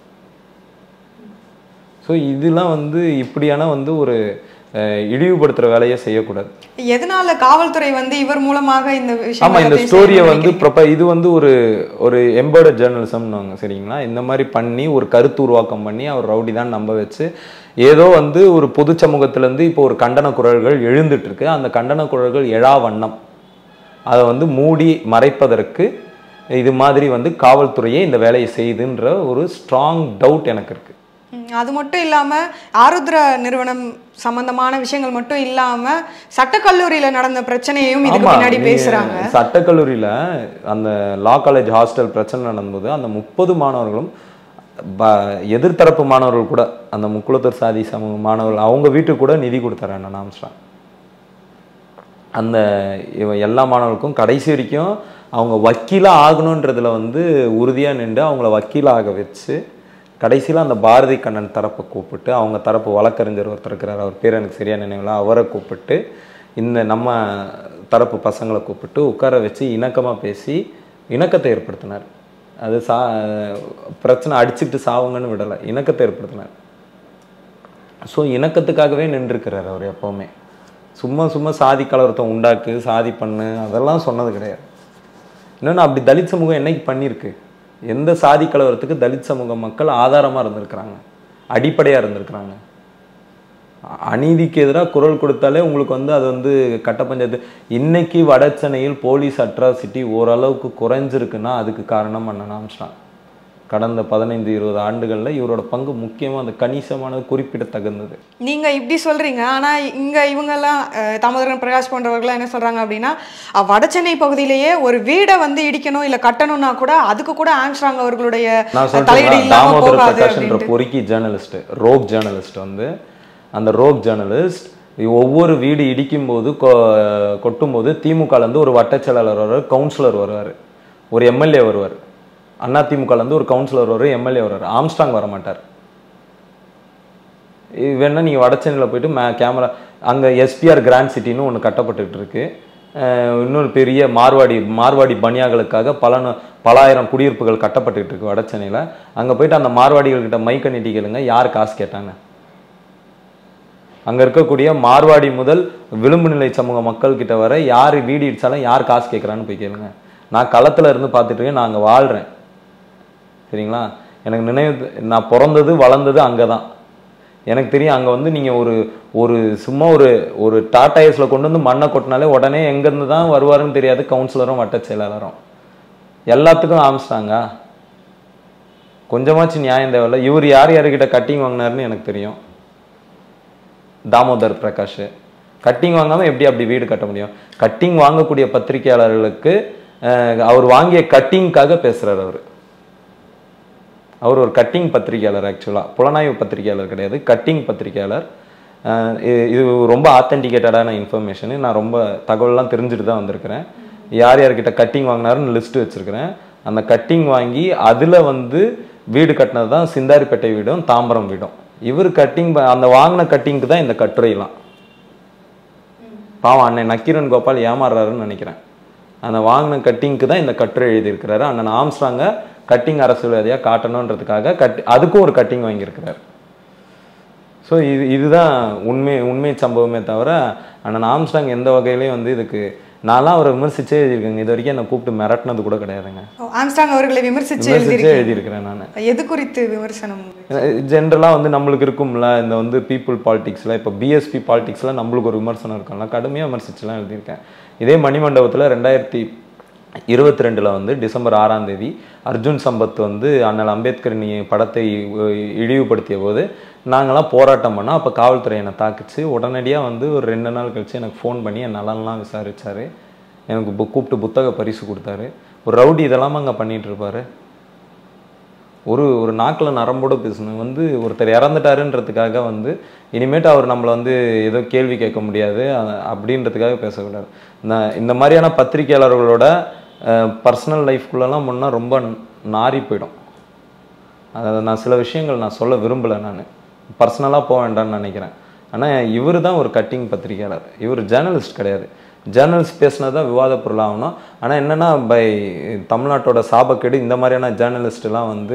ஸோ இதெல்லாம் வந்து இப்படியான வந்து ஒரு அஹ், இழிவுபடுத்துற வேலையை செய்யக்கூடாது எதனால காவல்துறை வந்து இவர் மூலமாக இந்த விஷயம் ஆமா இந்த ஸ்டோரியை வந்து ப்ரொப்ப இது வந்து ஒரு ஒரு எம்பர்டட் ஜேர்னலிசம்னாங்க சரிங்களா இந்த மாதிரி பண்ணி ஒரு கருத்து உருவாக்கம் பண்ணி அவர் ரவுடி தான் நம்ப வச்சு ஏதோ வந்து ஒரு பொது சமூகத்திலேருந்து இப்போ ஒரு கண்டன குரல்கள் எழுந்துட்டு இருக்கு அந்த கண்டன குரல்கள் எழா வண்ணம் அதை வந்து மூடி மறைப்பதற்கு இது மாதிரி வந்து காவல்துறையே இந்த வேலையை செய்யுதுன்ற ஒரு ஸ்ட்ராங் டவுட் எனக்கு இருக்கு ம், அது மட்டும் இல்லாம ஆருத்ரா நிறுவனம் சம்பந்தமான விஷயங்கள் மட்டும் இல்லாம சட்டக்கல்லூரியில நடந்த பிரச்சனையையும் இதுக்கு ஆமா, பின்னாடி நீங்க பேசுறாங்க சட்டக்கல்லூரியில அந்த லா காலேஜ் ஹாஸ்டல் பிரச்சனை நடந்தபோது அந்த முப்பது மாணவர்களும் ப- எதிர்த்தரப்பு மாணவர்கள் கூட அந்த முக்குளத்தூர் சாதி சமூக மாணவர்கள் அவங்க வீட்டுக்கு கூட நிதி கொடுத்தாரு அண்ணன் ஆம்ஸ்ட்ராங் அந்த இவ- எல்லா மாணவர்களுக்கும் கடைசி வரைக்கும் அவங்க வக்கீலா ஆகணுன்றதுல வந்து உறுதியா நின்று அவங்கள வக்கீலா ஆக வச்சு கடைசியில் அந்த பாரதி கண்ணன் தரப்பை கூப்பிட்டு அவங்க தரப்பு வழக்கறிஞர் ஒருத்தர் இருக்கிறார் அவர் பேர் எனக்கு சரியா நினைவில்ல அவரை கூப்பிட்டு இந்த நம்ம தரப்பு பசங்களை கூப்பிட்டு உட்கார வச்சு இணக்கமா பேசி இணக்கத்தை ஏற்படுத்தினார் அது சா பிரச்சனை அடிச்சுக்கிட்டு சாவுங்கன்னு விடலை இணக்கத்தை ஏற்படுத்தினார் ஸோ இணக்கத்துக்காகவே நின்றுக்கிறார் அவர் எப்பவுமே சும்மா சும்மா சாதி கலவரத்தை உண்டாக்கு சாதி பண்ணு அதெல்லாம் சொன்னது கிடையாது இன்னொன்று அப்படி தலித் சமூகம் என்னைக்கு பண்ணியிருக்கு எந்த சாதி கலவரத்துக்கு தலித் சமூக மக்கள் ஆதாரமாக இருந்திருக்கிறாங்க அடிப்படையாக இருந்திருக்கிறாங்க அ- அநீதிக்கு எதிராக குரல் கொடுத்தாலே உங்களுக்கு வந்து அது வந்து கட்ட பஞ்சாயத்து இன்னைக்கு வடசென்னையில் போலீஸ் அட்ராசிட்டி ஓரளவுக்கு குறைஞ்சிருக்குன்னா அதுக்கு காரணம் அண்ணன் ஆம்ஸ்ட்ராங் கடந்த பதினைந்து இருபது ஆண்டுகளில் இவரோட பங்கு முக்கியமாக அந்த கணிசமானது குறிப்பிடத்தகுந்தது நீங்க இப்படி சொல்றீங்க ஆனா இங்க இவங்கெல்லாம் அஹ், தாமோதரன் பிரகாஷ் போன்றவர்கள்லாம் என்ன சொல்றாங்க அப்படின்னா அஹ், வடசென்னை பகுதியிலேயே ஒரு வீடை வந்து இடிக்கணும் இல்ல கட்டணும்னா கூட அதுக்கு கூட ஆம்ஸ்ட்ராங் அவர்களுடைய நான் அஹ், தலையீடு சொல்றேன் இல்லாம தாமோதர போகாது பிரகாஷ்ன்ற அப்படின்ட்டு. பொறுக்கி ஜேர்னலிஸ்ட் ரோக் ஜேர்னலிஸ்ட் வந்து அந்த ரோக் ஜேர்னலிஸ்ட் ஒவ்வொரு வீடு இடிக்கும் போது கொட்டும் போது திமுகல இருந்து ஒரு வட்டச் செயலாளர் வருவார் கவுன்சிலர் வருவார் ஒரு எம்எல்ஏ வருவார் அண்ணா திமுகல இருந்து ஒரு கவுன்சிலர் வருவார் எம்எல்ஏ வருவார் ஆம்ஸ்டாங் வர மாட்டார் இது வேணா நீங்கள் வடச்சென்னையில் போயிட்டு மே கேமரா அங்கே எஸ்பிஆர் கிராண்ட் சிட்டின்னு ஒன்று கட்டப்பட்டுக்கிட்டு இருக்கு அஹ் இன்னொரு பெரிய மார்வாடி மார்வாடி பனியாக்களுக்காக பல நு- பல ஆயிரம் குடியிருப்புகள் கட்டப்பட்டுக்கிட்டு இருக்கு வடச்சென்னையில் அங்கே போயிட்டு அந்த மார்வாடிகள் கிட்ட மைக்க நீட்டி கேளுங்க யார் காசு கேட்டாங்க அங்கே இருக்கக்கூடிய மார்வாடி முதல் விளிம்பு நிலை சமூக மக்கள் கிட்ட வர யார் வீடு இடிச்சாலும் யார் காசு கேட்குறான்னு போய் கேளுங்க நான் களத்தில் இருந்து பார்த்துட்டு இருக்கேன் நான் அங்கே வாழ்கிறேன் சரிங்களா எனக்கு நினைவு நான் பிறந்தது வளர்ந்தது அங்கே தான் எனக்கு தெரியும் அங்கே வந்து நீங்கள் ஒரு ஒரு சும்மா ஒரு ஒரு டாடா ஏஸில் கொண்டு வந்து மண்ணை கொட்டினாலே உடனே எங்கேருந்து தான் வருவாருன்னு தெரியாது கவுன்சிலரும் வட்ட செயலாளரும் எல்லாத்துக்கும் ஆரம்பிச்சிட்டாங்க கொஞ்சமாச்சும் நியாயம் தேவையில்ல இவர் யார் யார்கிட்ட கட்டிங் வாங்கினாருன்னு எனக்கு தெரியும் தாமோதர் பிரகாஷ் கட்டிங் வாங்காம எப்படி அப்படி வீடு கட்ட முடியும் கட்டிங் வாங்கக்கூடிய பத்திரிகையாளர்களுக்கு அஹ், அவர் வாங்கிய கட்டிங்காக பேசுறாரு அவர் அவர் ஒரு கட்டிங் பத்திரிகையாளர் ஆக்சுவலாக புலனாய்வு பத்திரிகையாளர் கிடையாது கட்டிங் பத்திரிகையாளர் அஹ் இது இது ரொம்ப ஆத்தென்டிகேட்டடான இன்ஃபர்மேஷனு நான் ரொம்ப தகவல்லாம் தெரிஞ்சுட்டு தான் வந்திருக்கிறேன் யார் யார்கிட்ட கட்டிங் வாங்கினாருன்னு லிஸ்ட் வச்சுருக்கிறேன் அந்த கட்டிங் வாங்கி அதில் வந்து வீடு கட்டினது தான் சிந்தாரிப்பேட்டை வீடும் தாம்பரம் வீடும் இவர் கட்டிங் அந்த வாங்கின கட்டிங்க்கு தான் இந்த கட்டுரைலாம் பாவம் அண்ணன் நக்கீரன் கோபால் ஏமாறுறாருன்னு நினைக்கிறேன் அந்த வாங்கின கட்டிங்க்கு தான் இந்த கட்டுரை எழுதியிருக்கிறாரு அண்ணன் ஆம்ஸ்ட்ராங்க கட்டிங் அரசியல்வாதியாக காட்டணுன்றதுக்காக கட்டி அதுக்கும் ஒரு கட்டிங் வாங்கியிருக்கிறாரு ஸோ இது இதுதான் உண்மை உண்மை சம்பவமே தவிர அண்ணன் ஆம்ஸ்ட்ராங் எந்த வகையிலையும் வந்து இதுக்கு நான்லாம் அவரை விமர்சிச்சே எழுதியிருக்கேங்க இது வரைக்கும் என்னை கூப்பிட்டு மிரட்டினது கூட கிடையாதுங்க ஓ, ஆம்ஸ்ட்ராங் அவர்களை விமர்சிச்சு விமர்சிச்சே எழுதியிருக்கீங்க எழுதியிருக்கிறேன் நான் எது குறித்து விமர்சனம் ஜென்ரலாக வந்து நம்மளுக்கு இருக்கும்ல இந்த வந்து பீப்புள் பாலிடிக்ஸில் இப்போ பிஎஸ்பி பாலிடிக்ஸில் நம்மளுக்கு ஒரு விமர்சனம் இருக்கும்ல கடுமையாக விமர்சிச்சுலாம் எழுதியிருக்கேன் இதே மணிமண்டபத்தில் ரெண்டாயிரத்தி இருபத்தி ரெண்டில் வந்து டிசம்பர் ஆறாம் தேதி அர்ஜுன் சம்பத் வந்து அண்ணல் அம்பேத்கர் நீ படத்தை அஹ், இழிவுபடுத்திய போது நாங்களாம் போராட்டம் பண்ணோம் அப்போ காவல்துறை என்னை தாக்குச்சு உடனடியாக வந்து ஒரு ரெண்டு நாள் கழிச்சு எனக்கு ஃபோன் பண்ணி என் நலன்லாம் விசாரிச்சாரு எனக்கு பு- கூப்பிட்டு புத்தக பரிசு கொடுத்தாரு ஒரு ரவுடி இதெல்லாம் அங்கே பண்ணிட்டு இருப்பாரு ஒரு ஒரு நாக்கில் நரம்போட பேசணும் வந்து ஒருத்தர் இறந்துட்டாருன்றதுக்காக வந்து இனிமேட்டு அவர் நம்மளை வந்து ஏதோ கேள்வி கேட்க முடியாது அ- அப்படின்றதுக்காக பேசக்கூடாது நான் இந்த மாதிரியான பத்திரிகையாளர்களோட பர்சனல் லைஃப்குள்ளெல்லாம் முன்னா ரொம்ப நாறி போயிடும் அதை நான் சில விஷயங்கள் நான் சொல்ல விரும்பலை நான் பர்சனலாக போக வேண்டாம்னு நினைக்கிறேன் ஆனால் இவர் தான் ஒரு கட்டிங் பத்திரிகையாளர் இவர் ஜேர்னலிஸ்ட் கிடையாது ஜேர்னலிஸ்ட் பேசினது தான் விவாத பொருளாகணும் ஆனால் என்னென்னா பை தமிழ்நாட்டோட சாபக்கேடு இந்த மாதிரியான ஜேர்னலிஸ்ட்லாம் வந்து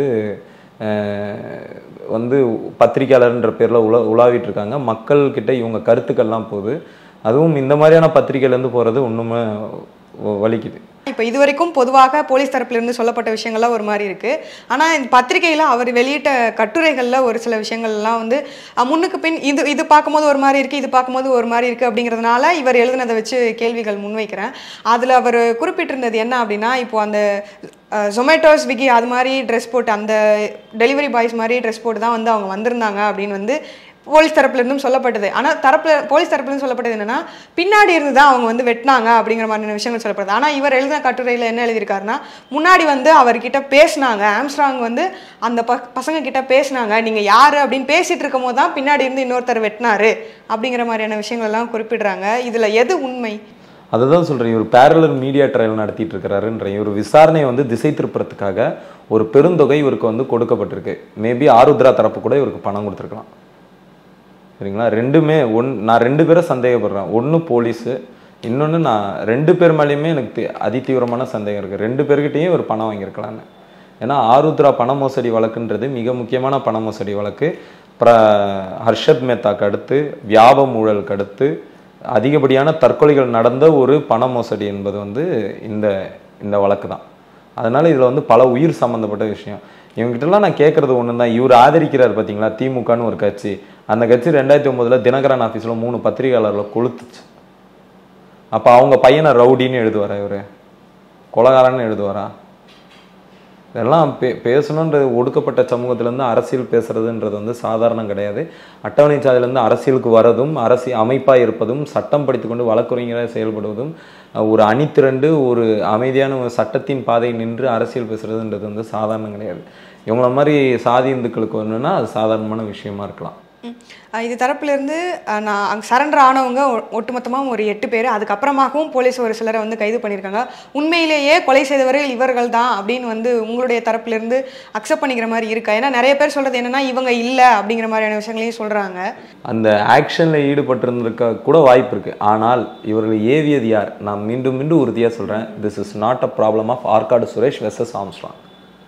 அஹ், வந்து பத்திரிகையாளர்ன்ற பேரில் உலா உலாவிட்டு இருக்காங்க மக்கள்கிட்ட இவங்க கருத்துக்கள்லாம் போகுது அதுவும் இந்த மாதிரியான பத்திரிகையிலேருந்து போகிறது ஒன்றுமே வலிக்குது இப்போ இது வரைக்கும் பொதுவாக போலீஸ் தரப்புல இருந்து சொல்லப்பட்ட விஷயங்கள்லாம் ஒரு மாதிரி இருக்கு ஆனா இந்த பத்திரிகையில அவர் வெளியிட்ட கட்டுரைகள்ல ஒரு சில விஷயங்கள்லாம் வந்து அஹ், முன்னுக்கு பின் இது இது பார்க்கும்போது ஒரு மாதிரி இருக்கு இது பார்க்கும்போது ஒரு மாதிரி இருக்கு அப்படிங்கிறதுனால இவர் எழுதுனதை வச்சு கேள்விகள் முன்வைக்கிறேன் அதுல அவர் குறிப்பிட்டிருந்தது என்ன அப்படின்னா இப்போ அந்த ஜொமேட்டோ ஸ்விக்கி அது மாதிரி ட்ரெஸ் போட்டு அந்த டெலிவரி பாய்ஸ் மாதிரி ட்ரெஸ் போட்டு தான் வந்து அவங்க வந்திருந்தாங்க அப்படின்னு வந்து போலீஸ் தரப்புல இருந்தும் சொல்லப்பட்டது ஆனா தரப்புல போலீஸ் தரப்புல இருந்து சொல்லப்பட்டது என்னன்னா பின்னாடி இருந்து தான் அவங்க வந்து வெட்டினாங்க அப்படிங்கிற மாதிரியான விஷயங்கள் சொல்லப்படுது ஆனா இவர் எழுதின கட்டுரையில என்ன எழுதியிருக்காருன்னா முன்னாடி வந்து அவர்கிட்ட பேசினாங்க ஆம்ஸ்ட்ராங் வந்து அந்த ப பசங்க கிட்ட பேசினாங்க நீங்க யாரு அப்படின்னு பேசிட்டு இருக்கும் போது தான் பின்னாடி இருந்து இன்னொருத்தர் வெட்டினாரு அப்படிங்கிற மாதிரியான விஷயங்கள் எல்லாம் குறிப்பிடுறாங்க இதுல எது உண்மை அதை தான் சொல்கிறேன் இவர் பேரலர் மீடியா ட்ரையல் நடத்திட்டு இருக்கிறாருன்ற இவர் விசாரணையை வந்து திசை திருப்புறதுக்காக ஒரு பெருந்தொகை இவருக்கு வந்து கொடுக்கப்பட்டிருக்கு மேபி ஆருத்ரா தரப்பு கூட இவருக்கு பணம் கொடுத்துருக்கலாம் சரிங்களா ரெண்டுமே ஒன் நான் ரெண்டு பேரை சந்தேகப்படுறேன் ஒன்று போலீஸு இன்னொன்று நான் ரெண்டு பேர் மேலேயுமே எனக்கு தி- அதிதீவிரமான சந்தேகம் இருக்குது ரெண்டு பேர்கிட்டயும் இவர் பணம் வாங்கியிருக்கலான்னு ஏன்னா ஆருத்ரா பண மோசடி வழக்குன்றது மிக முக்கியமான பண மோசடி வழக்கு பிர ஹர்ஷத் மேத்தாக்கு அடுத்து வியாபம் ஊழலுக்கு அடுத்து அதிகப்படியான தற்கொலைகள் நடந்த ஒரு பண மோசடி என்பது வந்து இந்த இந்த வழக்கு தான் அதனால இதில் வந்து பல உயிர் சம்மந்தப்பட்ட விஷயம் இவங்ககிட்டலாம் நான் கேட்குறது ஒன்று தான் இவர் ஆதரிக்கிறார் பார்த்தீங்களா திமுகன்னு ஒரு கட்சி அந்த கட்சி ரெண்டாயிரத்தி ஒம்போதுல தினகரன் ஆஃபீஸில் மூணு பத்திரிகையாளர்களை கொளுத்துச்சு அப்போ அவங்க பையனை ரவுடின்னு எழுதுவாரா இவர் கொலகாரன்னு எழுதுவாரா இதெல்லாம் பே பேசணுன்றது ஒடுக்கப்பட்ட சமூகத்திலேருந்து அரசியல் பேசுறதுன்றது வந்து சாதாரணம் கிடையாது அட்டவணை சாதியிலேருந்து அரசியலுக்கு வரதும் அரசியல் அமைப்பாக இருப்பதும் சட்டம் படித்துக்கொண்டு வழக்குரைஞராக செயல்படுவதும் அஹ், ஒரு அணி திரண்டு ஒரு அமைதியான ஒரு சட்டத்தின் பாதையில் நின்று அரசியல் பேசுறதுன்றது வந்து சாதாரணம் கிடையாது இவங்கள மாதிரி சாதி இந்துக்களுக்கு ஒன்றுனா அது சாதாரணமான விஷயமா இருக்கலாம் ம். அஹ் இது தரப்புலேருந்து நான் அங்கே சரண்டர் ஆனவங்க ஒ- ஒட்டுமொத்தமாக ஒரு எட்டு பேர் அதுக்கப்புறமாகவும் போலீஸ் ஒரு சிலரை வந்து கைது பண்ணியிருக்காங்க உண்மையிலேயே கொலை செய்தவர்கள் இவர்கள் தான் அப்படின்னு வந்து உங்களுடைய தரப்புலேருந்து அக்செப்ட் பண்ணிக்கிற மாதிரி இருக்கா ஏன்னா நிறைய பேர் சொல்கிறது என்னன்னா இவங்க இல்லை அப்படிங்கிற மாதிரியான விஷயங்களையும் சொல்கிறாங்க அந்த ஆக்ஷனில் ஈடுபட்டிருந்திருக்க கூட வாய்ப்பு இருக்குது ஆனால் இவர்களை ஏவியது யார் நான் மீண்டும் மீண்டும் உறுதியாக சொல்கிறேன் this is not a problem of Arcot Suresh versus Armstrong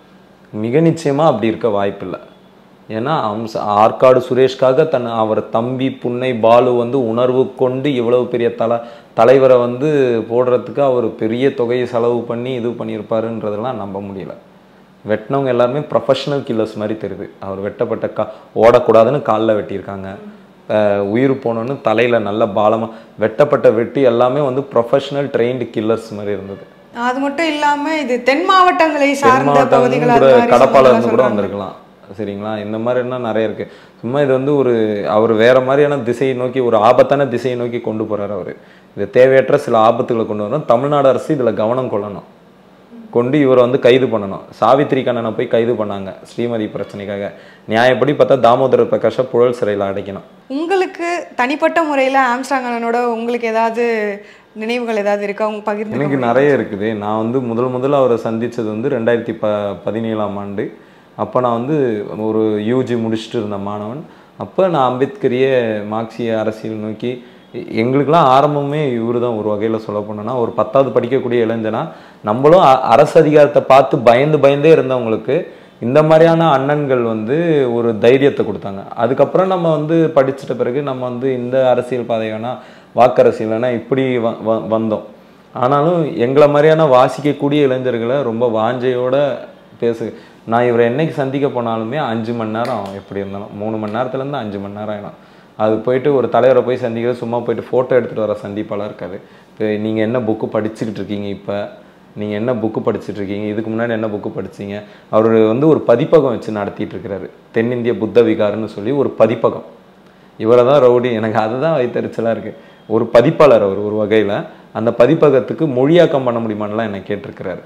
மிக நிச்சயமாக அப்படி இருக்க வாய்ப்பில்லை ஏன்னா அம்ச ஆற்காடு சுரேஷ்காக தன் அவர் தம்பி புன்னை பாலு வந்து உணர்வு கொண்டு இவ்வளவு பெரிய தலை தலைவரை வந்து போடுறதுக்கு அவர் பெரிய தொகையை செலவு பண்ணி இது பண்ணியிருப்பாருன்றதெல்லாம் நம்ப முடியல வெட்டினவங்க எல்லாருமே ப்ரொஃபஷனல் கில்லர்ஸ் மாதிரி தெரியுது அவர் வெட்டப்பட்ட கா ஓடக்கூடாதுன்னு காலில் வெட்டியிருக்காங்க அஹ் உயிர் போனோன்னு தலையில் நல்ல பாலமாக வெட்டப்பட்ட வெட்டி எல்லாமே வந்து ப்ரொஃபஷனல் ட்ரெயின்டு கில்லர்ஸ் மாதிரி இருந்தது அது மட்டும் இல்லாமல் இது தென் மாவட்டங்களை சார்ந்த தென் பகுதிகள் மாவட்டம் அது கூட மாதிரி கடப்பால சம்பவங்கள்லாம் இருந்து கூட சொல்றாங்க. வந்திருக்கலாம் சரிங்களா இந்த மாதிரி என்ன நிறைய இருக்கு சும்மா இது வந்து ஒரு அவர் வேற மாதிரியான திசையை நோக்கி ஒரு ஆபத்தான திசையை நோக்கி கொண்டு போறாரு அவர் இது தேவையற்ற சில ஆபத்துகளை கொண்டு வரணும் தமிழ்நாடு அரசு இதுல கவனம் கொள்ளணும் கொண்டு இவரை வந்து கைது பண்ணணும் சாவித்திரி கண்ணனை போய் கைது பண்ணாங்க ஸ்ரீமதி பிரச்சனைக்காக நியாயப்படி பார்த்தா தாமோதர பிரகாஷை புழல் சிறையில் அடைக்கணும் உங்களுக்கு தனிப்பட்ட முறையில் ஆம்ஸ்டாங் அண்ணனோட உங்களுக்கு ஏதாவது நினைவுகள் ஏதாவது இருக்கா உங்க பகிர்ந்து எனக்கு நிறைய இருக்குது நான் வந்து முதல் முதல்ல அவரை சந்திச்சது வந்து ரெண்டாயிரத்தி ப பதினேழாம் ஆண்டு அப்போ நான் வந்து ஒரு யூஜி முடிச்சுட்டு இருந்த மாணவன் அப்போ நான் அம்பேத்கரிய மார்க்சிய அரசியல் நோக்கி எ- எங்களுக்கெல்லாம் ஆரம்பமே இவரு தான் ஒரு வகையில் சொல்ல போனோம்னா ஒரு பத்தாவது படிக்கக்கூடிய இளைஞனா நம்மளும் அ- அரசு அதிகாரத்தை பார்த்து பயந்து பயந்தே இருந்தவங்களுக்கு இந்த மாதிரியான அண்ணன்கள் வந்து ஒரு தைரியத்தை கொடுத்தாங்க அதுக்கப்புறம் நம்ம வந்து படிச்சிட்ட பிறகு நம்ம வந்து இந்த அரசியல் பாதை வேணா வாக்கரசியல் வேணா இப்படி வ- வ- வந்தோம் ஆனாலும் எங்களை மாதிரியான வாசிக்கக்கூடிய இளைஞர்களை ரொம்ப வாஞ்சையோட பேசு நான் இவரை என்னைக்கு சந்திக்க போனாலுமே அஞ்சு மணி நேரம் ஆகும் எப்படி இருந்தாலும் மூணு மணி நேரத்துலேருந்து அஞ்சு மணி நேரம் ஆகிடும் அது போயிட்டு ஒரு தலைவரை போய் சந்திக்கிறது சும்மா போயிட்டு ஃபோட்டோ எடுத்துகிட்டு வர சந்திப்பாலாம் இருக்காது இப்போ நீங்கள் என்ன புக்கு படிச்சுக்கிட்டு இருக்கீங்க இப்போ நீங்கள் என்ன புக்கு படிச்சுட்டு இருக்கீங்க இதுக்கு முன்னாடி என்ன புக்கு படிச்சீங்க அவர் வந்து ஒரு பதிப்பகம் வச்சு நடத்திட்டு இருக்கிறாரு தென்னிந்திய புத்த விகாரன்னு சொல்லி ஒரு பதிப்பகம் இவரை தான் ரவுடி எனக்கு அதுதான் வைத்தறிச்சலாக இருக்குது ஒரு பதிப்பாளர் அவர் ஒரு வகையில் அந்த பதிப்பகத்துக்கு மொழியாக்கம் பண்ண முடியுமான்லாம் என்னை கேட்டிருக்கிறாரு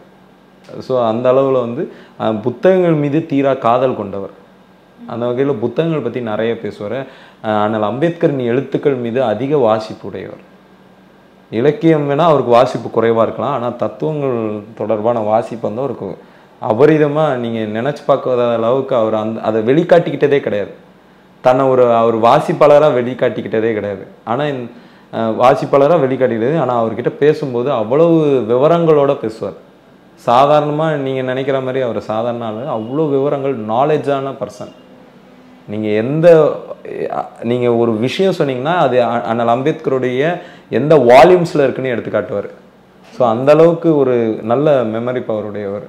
ஸோ அந்த அளவில் வந்து அஹ், புத்தகங்கள் மீது தீரா காதல் கொண்டவர் அந்த வகையில் புத்தகங்கள் பற்றி நிறைய பேசுவார் ஆனால் அம்பேத்கரின் எழுத்துக்கள் மீது அதிக வாசிப்பு உடையவர் இலக்கியம் வேணால் அவருக்கு வாசிப்பு குறைவாக இருக்கலாம் ஆனால் தத்துவங்கள் தொடர்பான வாசிப்பு வந்து அவருக்கு அபரிதமாக நீங்கள் நினச்சி பார்க்காத அளவுக்கு அவர் அந்த அதை வெளிக்காட்டிக்கிட்டதே கிடையாது தன்னை ஒரு அவர் வாசிப்பாளராக வெளிக்காட்டிக்கிட்டதே கிடையாது ஆனால் வாசிப்பாளராக வெளிக்காட்டிக்கிட்டது ஆனால் அவர்கிட்ட பேசும்போது அவ்வளவு விவரங்களோட பேசுவார் சாதாரணமாக நீங்கள் நினைக்கிற மாதிரி அவர் சாதாரண ஆளு அவ்வளோ விவரங்கள் நாலேஜான பர்சன் நீங்கள் எந்த நீங்கள் ஒரு விஷயம் சொன்னீங்கன்னா அது அ- அண்ணல் அம்பேத்கருடைய எந்த வால்யூம்ஸில் இருக்குன்னு எடுத்து காட்டுவார் ஸோ அந்த அளவுக்கு ஒரு நல்ல மெமரி பவருடையவர்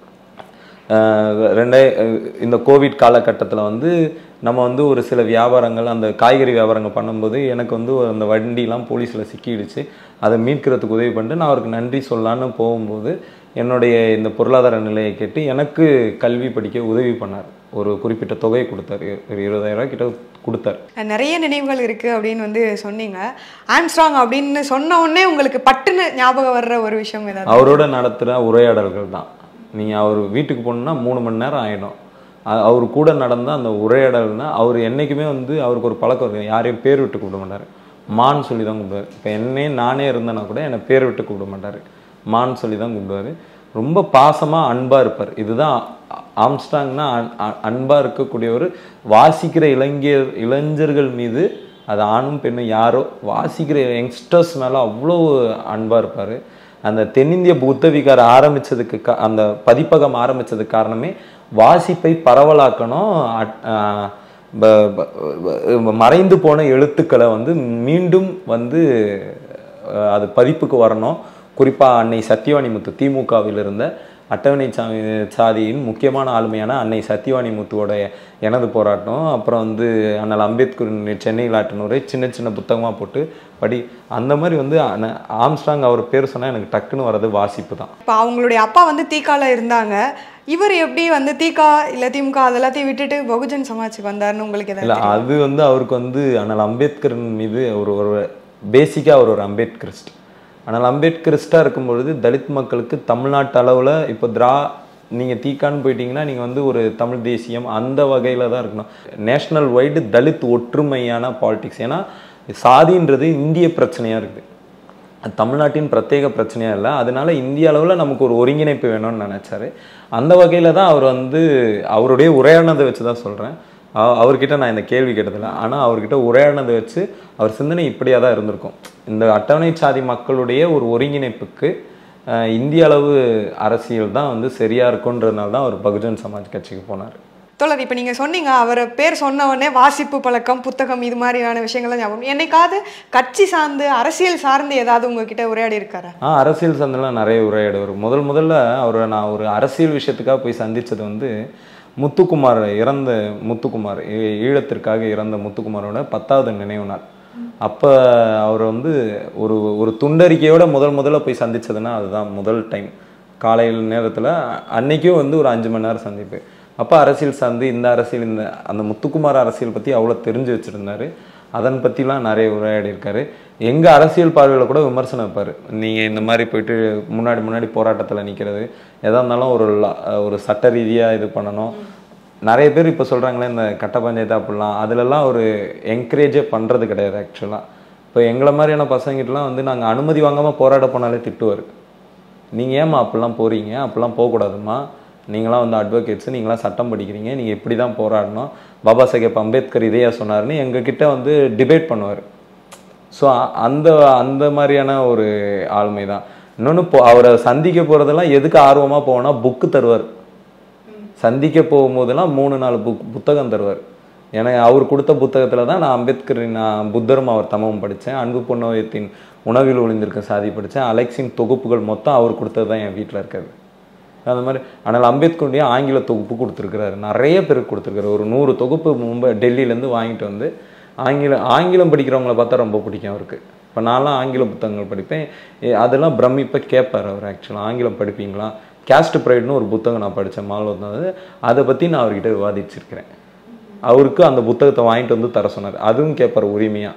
அஹ் ரெண்டாய அஹ் இந்த கோவிட் காலகட்டத்தில் வந்து நம்ம வந்து ஒரு சில வியாபாரங்கள் அந்த காய்கறி வியாபாரங்கள் பண்ணும்போது எனக்கு வந்து அந்த வண்டிலாம் போலீஸில் சிக்கிடுச்சு அதை மீட்கிறதுக்கு உதவி பண்ணிட்டு நான் அவருக்கு நன்றி சொல்லலான்னு போகும்போது என்னுடைய இந்த பொருளாதார நிலையை கேட்டு எனக்கு கல்வி படிக்க உதவி பண்ணார் ஒரு குறிப்பிட்ட தொகையை கொடுத்தாரு ஒரு இருபதாயிரம் ரூபாய் கிட்ட கொடுத்தாரு நிறைய நினைவுகள் இருக்கு அப்படின்னு வந்து சொன்னீங்க ஆம்ஸ்ட்ராங் அப்படின்னு சொன்ன உடனே உங்களுக்கு பட்டுன்னு ஞாபகம் வர்ற ஒரு விஷயம் ஏதாவது அவரோட நடத்துகிற உரையாடல்கள் தான் நீங்கள் அவர் வீட்டுக்கு போகணுன்னா மூணு மணி நேரம் ஆகிடும் அவர் கூட நடந்த அந்த உரையாடல்னா அவர் என்றைக்குமே வந்து அவருக்கு ஒரு பழக்கம் இருக்கு யாரையும் பேர் விட்டு கூப்பிட மாட்டார் மான் சொல்லி தான் கூப்பிடுவார் இப்போ என்னே நானே இருந்தேன்னா கூட என்னை பேர் விட்டு கூப்பிட மாட்டார் மான் சொல்லி தான் கூப்பிடுவார் ரொம்ப பாசமாக அன்பாக இருப்பார் இதுதான் ஆ- ஆம்ஸ்டாங்னா அன்- அ- அன்பா இருக்கக்கூடியவர் வாசிக்கிற இளைஞர் இளைஞர்கள் மீது அது ஆணும் பெண்ணும் யாரோ வாசிக்கிற யங்ஸ்டர்ஸ் மேலே அவ்வளோ அன்பாக இருப்பார் அந்த தென்னிந்திய புத்த விகார ஆரம்பிச்சதுக்கு கா அந்த பதிப்பகம் ஆரம்பிச்சதுக்கு காரணமே வாசிப்பை பரவலாக்கணும் அட்- ஆஹ் ப- ப- ப- மறைந்து போன எழுத்துக்களை வந்து மீண்டும் வந்து அஹ், அது பதிப்புக்கு வரணும் குறிப்பாக அன்னை சத்யவாணி முத்து திமுகவில் இருந்த அட்டவணை சாமி சாதியின் முக்கியமான ஆளுமையான அன்னை சத்தியவாணி முத்துவோட எனது போராட்டம் அப்புறம் வந்து அண்ணல் அம்பேத்கர் சென்னையில் ஆட்டினூரை சின்ன சின்ன புத்தகமாக போட்டு படி அந்த மாதிரி வந்து அண்ண- ஆம்ஸ்ட்ராங் அவர் பேர் சொன்னால் எனக்கு டக்குன்னு வர்றது வாசிப்பு தான் இப்போ அவங்களுடைய அப்பா வந்து தீக்கால இருந்தாங்க இவர் எப்படி வந்து தீகா இல்ல திமுக அதெல்லாத்தையும் விட்டுட்டு பகுஜன் சமாஜ்க்கு வந்தாருன்னு உங்களுக்கு இல்லை ஏதாவது அது வந்து அவருக்கு வந்து அண்ணல் அம்பேத்கரின் மீது ஒரு ஒரு பேசிக்காக அவர் ஒரு அம்பேத்கரிஸ்ட் ஆனால் அம்பேத்கரிஸ்டாக இருக்கும் பொழுது தலித் மக்களுக்கு தமிழ்நாட்டு அளவில் இப்போ திரா நீங்கள் தீக்கான்னு போயிட்டீங்கன்னா நீங்கள் வந்து ஒரு தமிழ் தேசியம் அந்த வகையில் தான் இருக்கணும் நேஷனல் வைடு தலித் ஒற்றுமையான பாலிடிக்ஸ் ஏன்னா சாதின்றது இந்திய பிரச்சனையாக இருக்குது அது தமிழ்நாட்டின் பிரத்யேக பிரச்சனையாக இல்லை அதனால இந்திய அளவில் நமக்கு ஒரு ஒருங்கிணைப்பு வேணும்னு நினச்சாரு அந்த வகையில் தான் அவர் வந்து அவருடைய உரையாடினதை வச்சு தான் சொல்கிறேன் அவர்கிட்ட நான் இந்த கேள்வி கேட்டதில்ல ஆனால் அவர்கிட்ட உரையாடினதை வச்சு அவர் சிந்தனை இப்படியாக தான் இருந்திருக்கும் இந்த அட்டவணை சாதி மக்களுடைய ஒரு ஒருங்கிணைப்புக்கு அஹ், இந்திய அளவு அரசியல் தான் வந்து சரியாக இருக்குன்றதுனால தான் அவர் பகுஜன் சமாஜ் கட்சிக்கு போனார் தோழர் இப்போ நீங்கள் சொன்னீங்க அவர் பேர் சொன்ன உடனே வாசிப்பு பழக்கம் புத்தகம் இது மாதிரியான விஷயங்கள்லாம் ஞாபகம் என்னைக்காவது கட்சி சார்ந்து அரசியல் சார்ந்து ஏதாவது உங்ககிட்ட உரையாடி இருக்காரா ஆ அரசியல் சந்தெல்லாம் நிறைய உரையாடுவார் முதல் முதல்ல அவரை நான் ஒரு அரசியல் விஷயத்துக்காக போய் சந்திச்சது வந்து முத்துக்குமார் இறந்த முத்துக்குமார் ஈ- ஈழத்திற்காக இறந்த முத்துக்குமாரோட பத்தாவது நினைவு நாள் அப்போ அவர் வந்து ஒரு ஒரு துண்டறிக்கையோட முதல் முதல்ல போய் சந்திச்சதுன்னா அதுதான் முதல் டைம் காலையில் நேரத்தில் அன்னைக்கும் வந்து ஒரு அஞ்சு மணி நேரம் சந்திப்பு அப்போ அரசியல் சார்ந்து இந்த அரசியல் இந்த அந்த முத்துக்குமார் அரசியல் பற்றி அவ்வளோ தெரிஞ்சு வச்சுருந்தாரு அதன் பற்றிலாம் நிறைய உரையாடி இருக்காரு எங்கள் அரசியல் பார்வையில் கூட விமர்சனம் வைப்பார் நீங்கள் இந்த மாதிரி போயிட்டு முன்னாடி முன்னாடி போராட்டத்தில் நிற்கிறது எதா இருந்தாலும் ஒரு லா- ஒரு சட்ட ரீதியாக இது பண்ணணும் நிறைய பேர் இப்போ சொல்கிறாங்களே இந்த கட்ட பஞ்சாயத்து அப்படிலாம் அதிலெல்லாம் ஒரு என்கரேஜே பண்ணுறது கிடையாது ஆக்சுவலாக இப்போ எங்களை மாதிரியான பசங்கிட்டலாம் வந்து நாங்கள் அனுமதி வாங்காமல் போராட போனாலே திட்டுவார் நீங்கள் ஏம்மா அப்படிலாம் போகிறீங்க அப்படிலாம் போகக்கூடாதும்மா நீங்களாம் வந்து அட்வொகேட்ஸ் நீங்களாம் சட்டம் படிக்கிறீங்க நீங்கள் இப்படி தான் போராடணும் பாபா சாஹேப் அம்பேத்கர் இதையா சொன்னார்னு எங்ககிட்ட வந்து டிபேட் பண்ணுவார் ஸோ அந்த அந்த மாதிரியான ஒரு ஆளுமை தான் இன்னொன்று இப்போ அவரை சந்திக்க போகிறதெல்லாம் எதுக்கு ஆர்வமாக போவோம்னா புக்கு தருவார் சந்திக்க போகும்போதெல்லாம் மூணு நாலு புக் புத்தகம் தருவார் எனக்கு அவர் கொடுத்த புத்தகத்தில் தான் நான் அம்பேத்கரின் நான் புத்தரும் அவர் தமமும் படித்தேன் அன்பு பொன்னோயத்தின் உணவில் ஒளிந்திருக்க சாதி படித்தேன் அலெக்ஸின் தொகுப்புகள் மொத்தம் அவர் கொடுத்தது தான் என் வீட்டில் இருக்காது அந்த மாதிரி ஆனால் அம்பேத்கருடைய ஆங்கில தொகுப்பு கொடுத்துருக்கிறாரு நிறைய பேருக்கு கொடுத்துருக்காரு ஒரு நூறு தொகுப்பு மும்பை டெல்லியிலேருந்து வாங்கிட்டு வந்து ஆங்கிலம் ஆங்கிலம் படிக்கிறவங்கள பார்த்தா ரொம்ப பிடிக்கும் அவருக்கு இப்போ நான்லாம் ஆங்கில புத்தகங்கள் படிப்பேன் ஏ- அதெல்லாம் பிரமிப்பாக கேட்பார் அவர் ஆக்சுவலாக ஆங்கிலம் படிப்பீங்களா கேஸ்ட் ப்ரைட்னு ஒரு புத்தகம் நான் படித்தேன் மாலோத்னது அதை பற்றி நான் அவர்கிட்ட விவாதிச்சிருக்கிறேன் அவருக்கு அந்த புத்தகத்தை வாங்கிட்டு வந்து தர சொன்னார் அதுவும் கேட்பார் உரிமையாக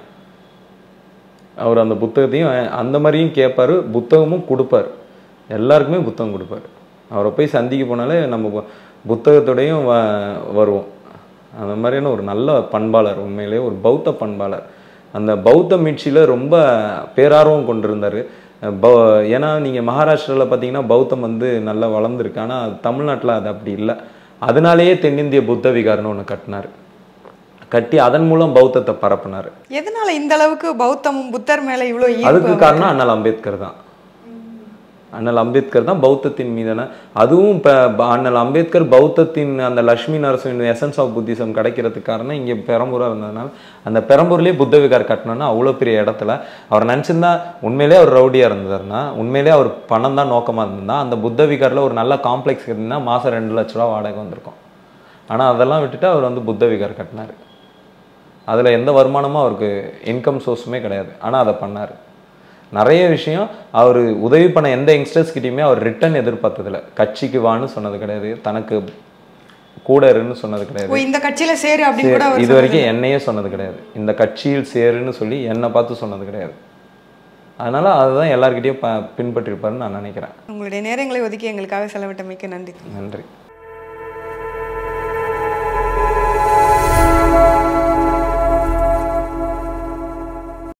அவர் அந்த புத்தகத்தையும் அந்த மாதிரியும் கேட்பாரு புத்தகமும் கொடுப்பார் எல்லாருக்குமே புத்தகம் கொடுப்பாரு அவரை போய் சந்திக்க போனாலே நம்ம பு- புத்தகத்தோடையும் வ- வருவோம் அந்த மாதிரியான ஒரு நல்ல பண்பாளர் உண்மையிலேயே ஒரு பௌத்த பண்பாளர் அந்த பௌத்த மீட்சியில் ரொம்ப பேரார்வம் கொண்டிருந்தார் பௌ ஏன்னா நீங்கள் மகாராஷ்டிராவில் பார்த்தீங்கன்னா பௌத்தம் வந்து நல்லா வளர்ந்துருக்கு ஆனால் தமிழ்நாட்டில் அது அப்படி இல்லை அதனாலேயே தென்னிந்திய புத்த விகாரம்னு ஒன்று கட்டினார் கட்டி அதன் மூலம் பௌத்தத்தை பரப்புனார் எதனால இந்த அளவுக்கு பௌத்தமும் புத்தர் மேல இவ்வளோ அதுக்கு ஈர்ப்பு காரணம் அண்ணல் அம்பேத்கர் தான் அண்ணல் அம்பேத்கர் தான் பௌத்தத்தின் மீதான அதுவும் இப்போ அண்ணல் அம்பேத்கர் பௌத்தத்தின் அந்த Lakshmi Narasimhan essence of Buddhism கிடைக்கிறதுக்கு காரணம் இங்கே பெரம்பூராக இருந்ததுனால அந்த பெரம்பூர்லேயே புத்த விகார் கட்டணும்னா அவ்வளோ பெரிய இடத்துல அவர் நினச்சிருந்தா உண்மையிலே அவர் ரவுடியாக இருந்தாருன்னா உண்மையிலே அவர் பணம் தான் நோக்கமாக இருந்திருந்தா அந்த புத்த விகாரில் ஒரு நல்ல காம்ப்ளெக்ஸ் இருந்தால் மாதம் ரெண்டு லட்ச ரூபா வாடகை வந்திருக்கும் ஆனால் அதெல்லாம் விட்டுட்டு அவர் வந்து புத்த விகார் கட்டினார் அதில் எந்த வருமானமும் அவருக்கு இன்கம் சோர்ஸுமே கிடையாது ஆனால் அதை பண்ணார் நிறைய விஷயம் அவர் உதவி பண்ண எந்த யங்ஸ்டர்ஸ் கிட்டயுமே அவர் ரிட்டர்ன் எதிர்பார்த்ததில்ல கட்சிக்கு வான்னு சொன்னது கிடையாது தனக்கு கூட இருன்னு சொன்னது கிடையாது ஓ இந்த கட்சியில சேரு அப்படின்னு கூட அவர் இது வரைக்கும் என்னையே சொன்னது கிடையாது இந்த கட்சியில் சேருன்னு சொல்லி என்னை பார்த்து சொன்னது கிடையாது அதனால அதுதான் எல்லார்கிட்டயும் ப பின்பற்றிருப்பாருன்னு நான் நினைக்கிறேன் உங்களுடைய நேரங்களை ஒதுக்கி எங்களுக்காக செலவிட்டமைக்கு நன்றி நன்றி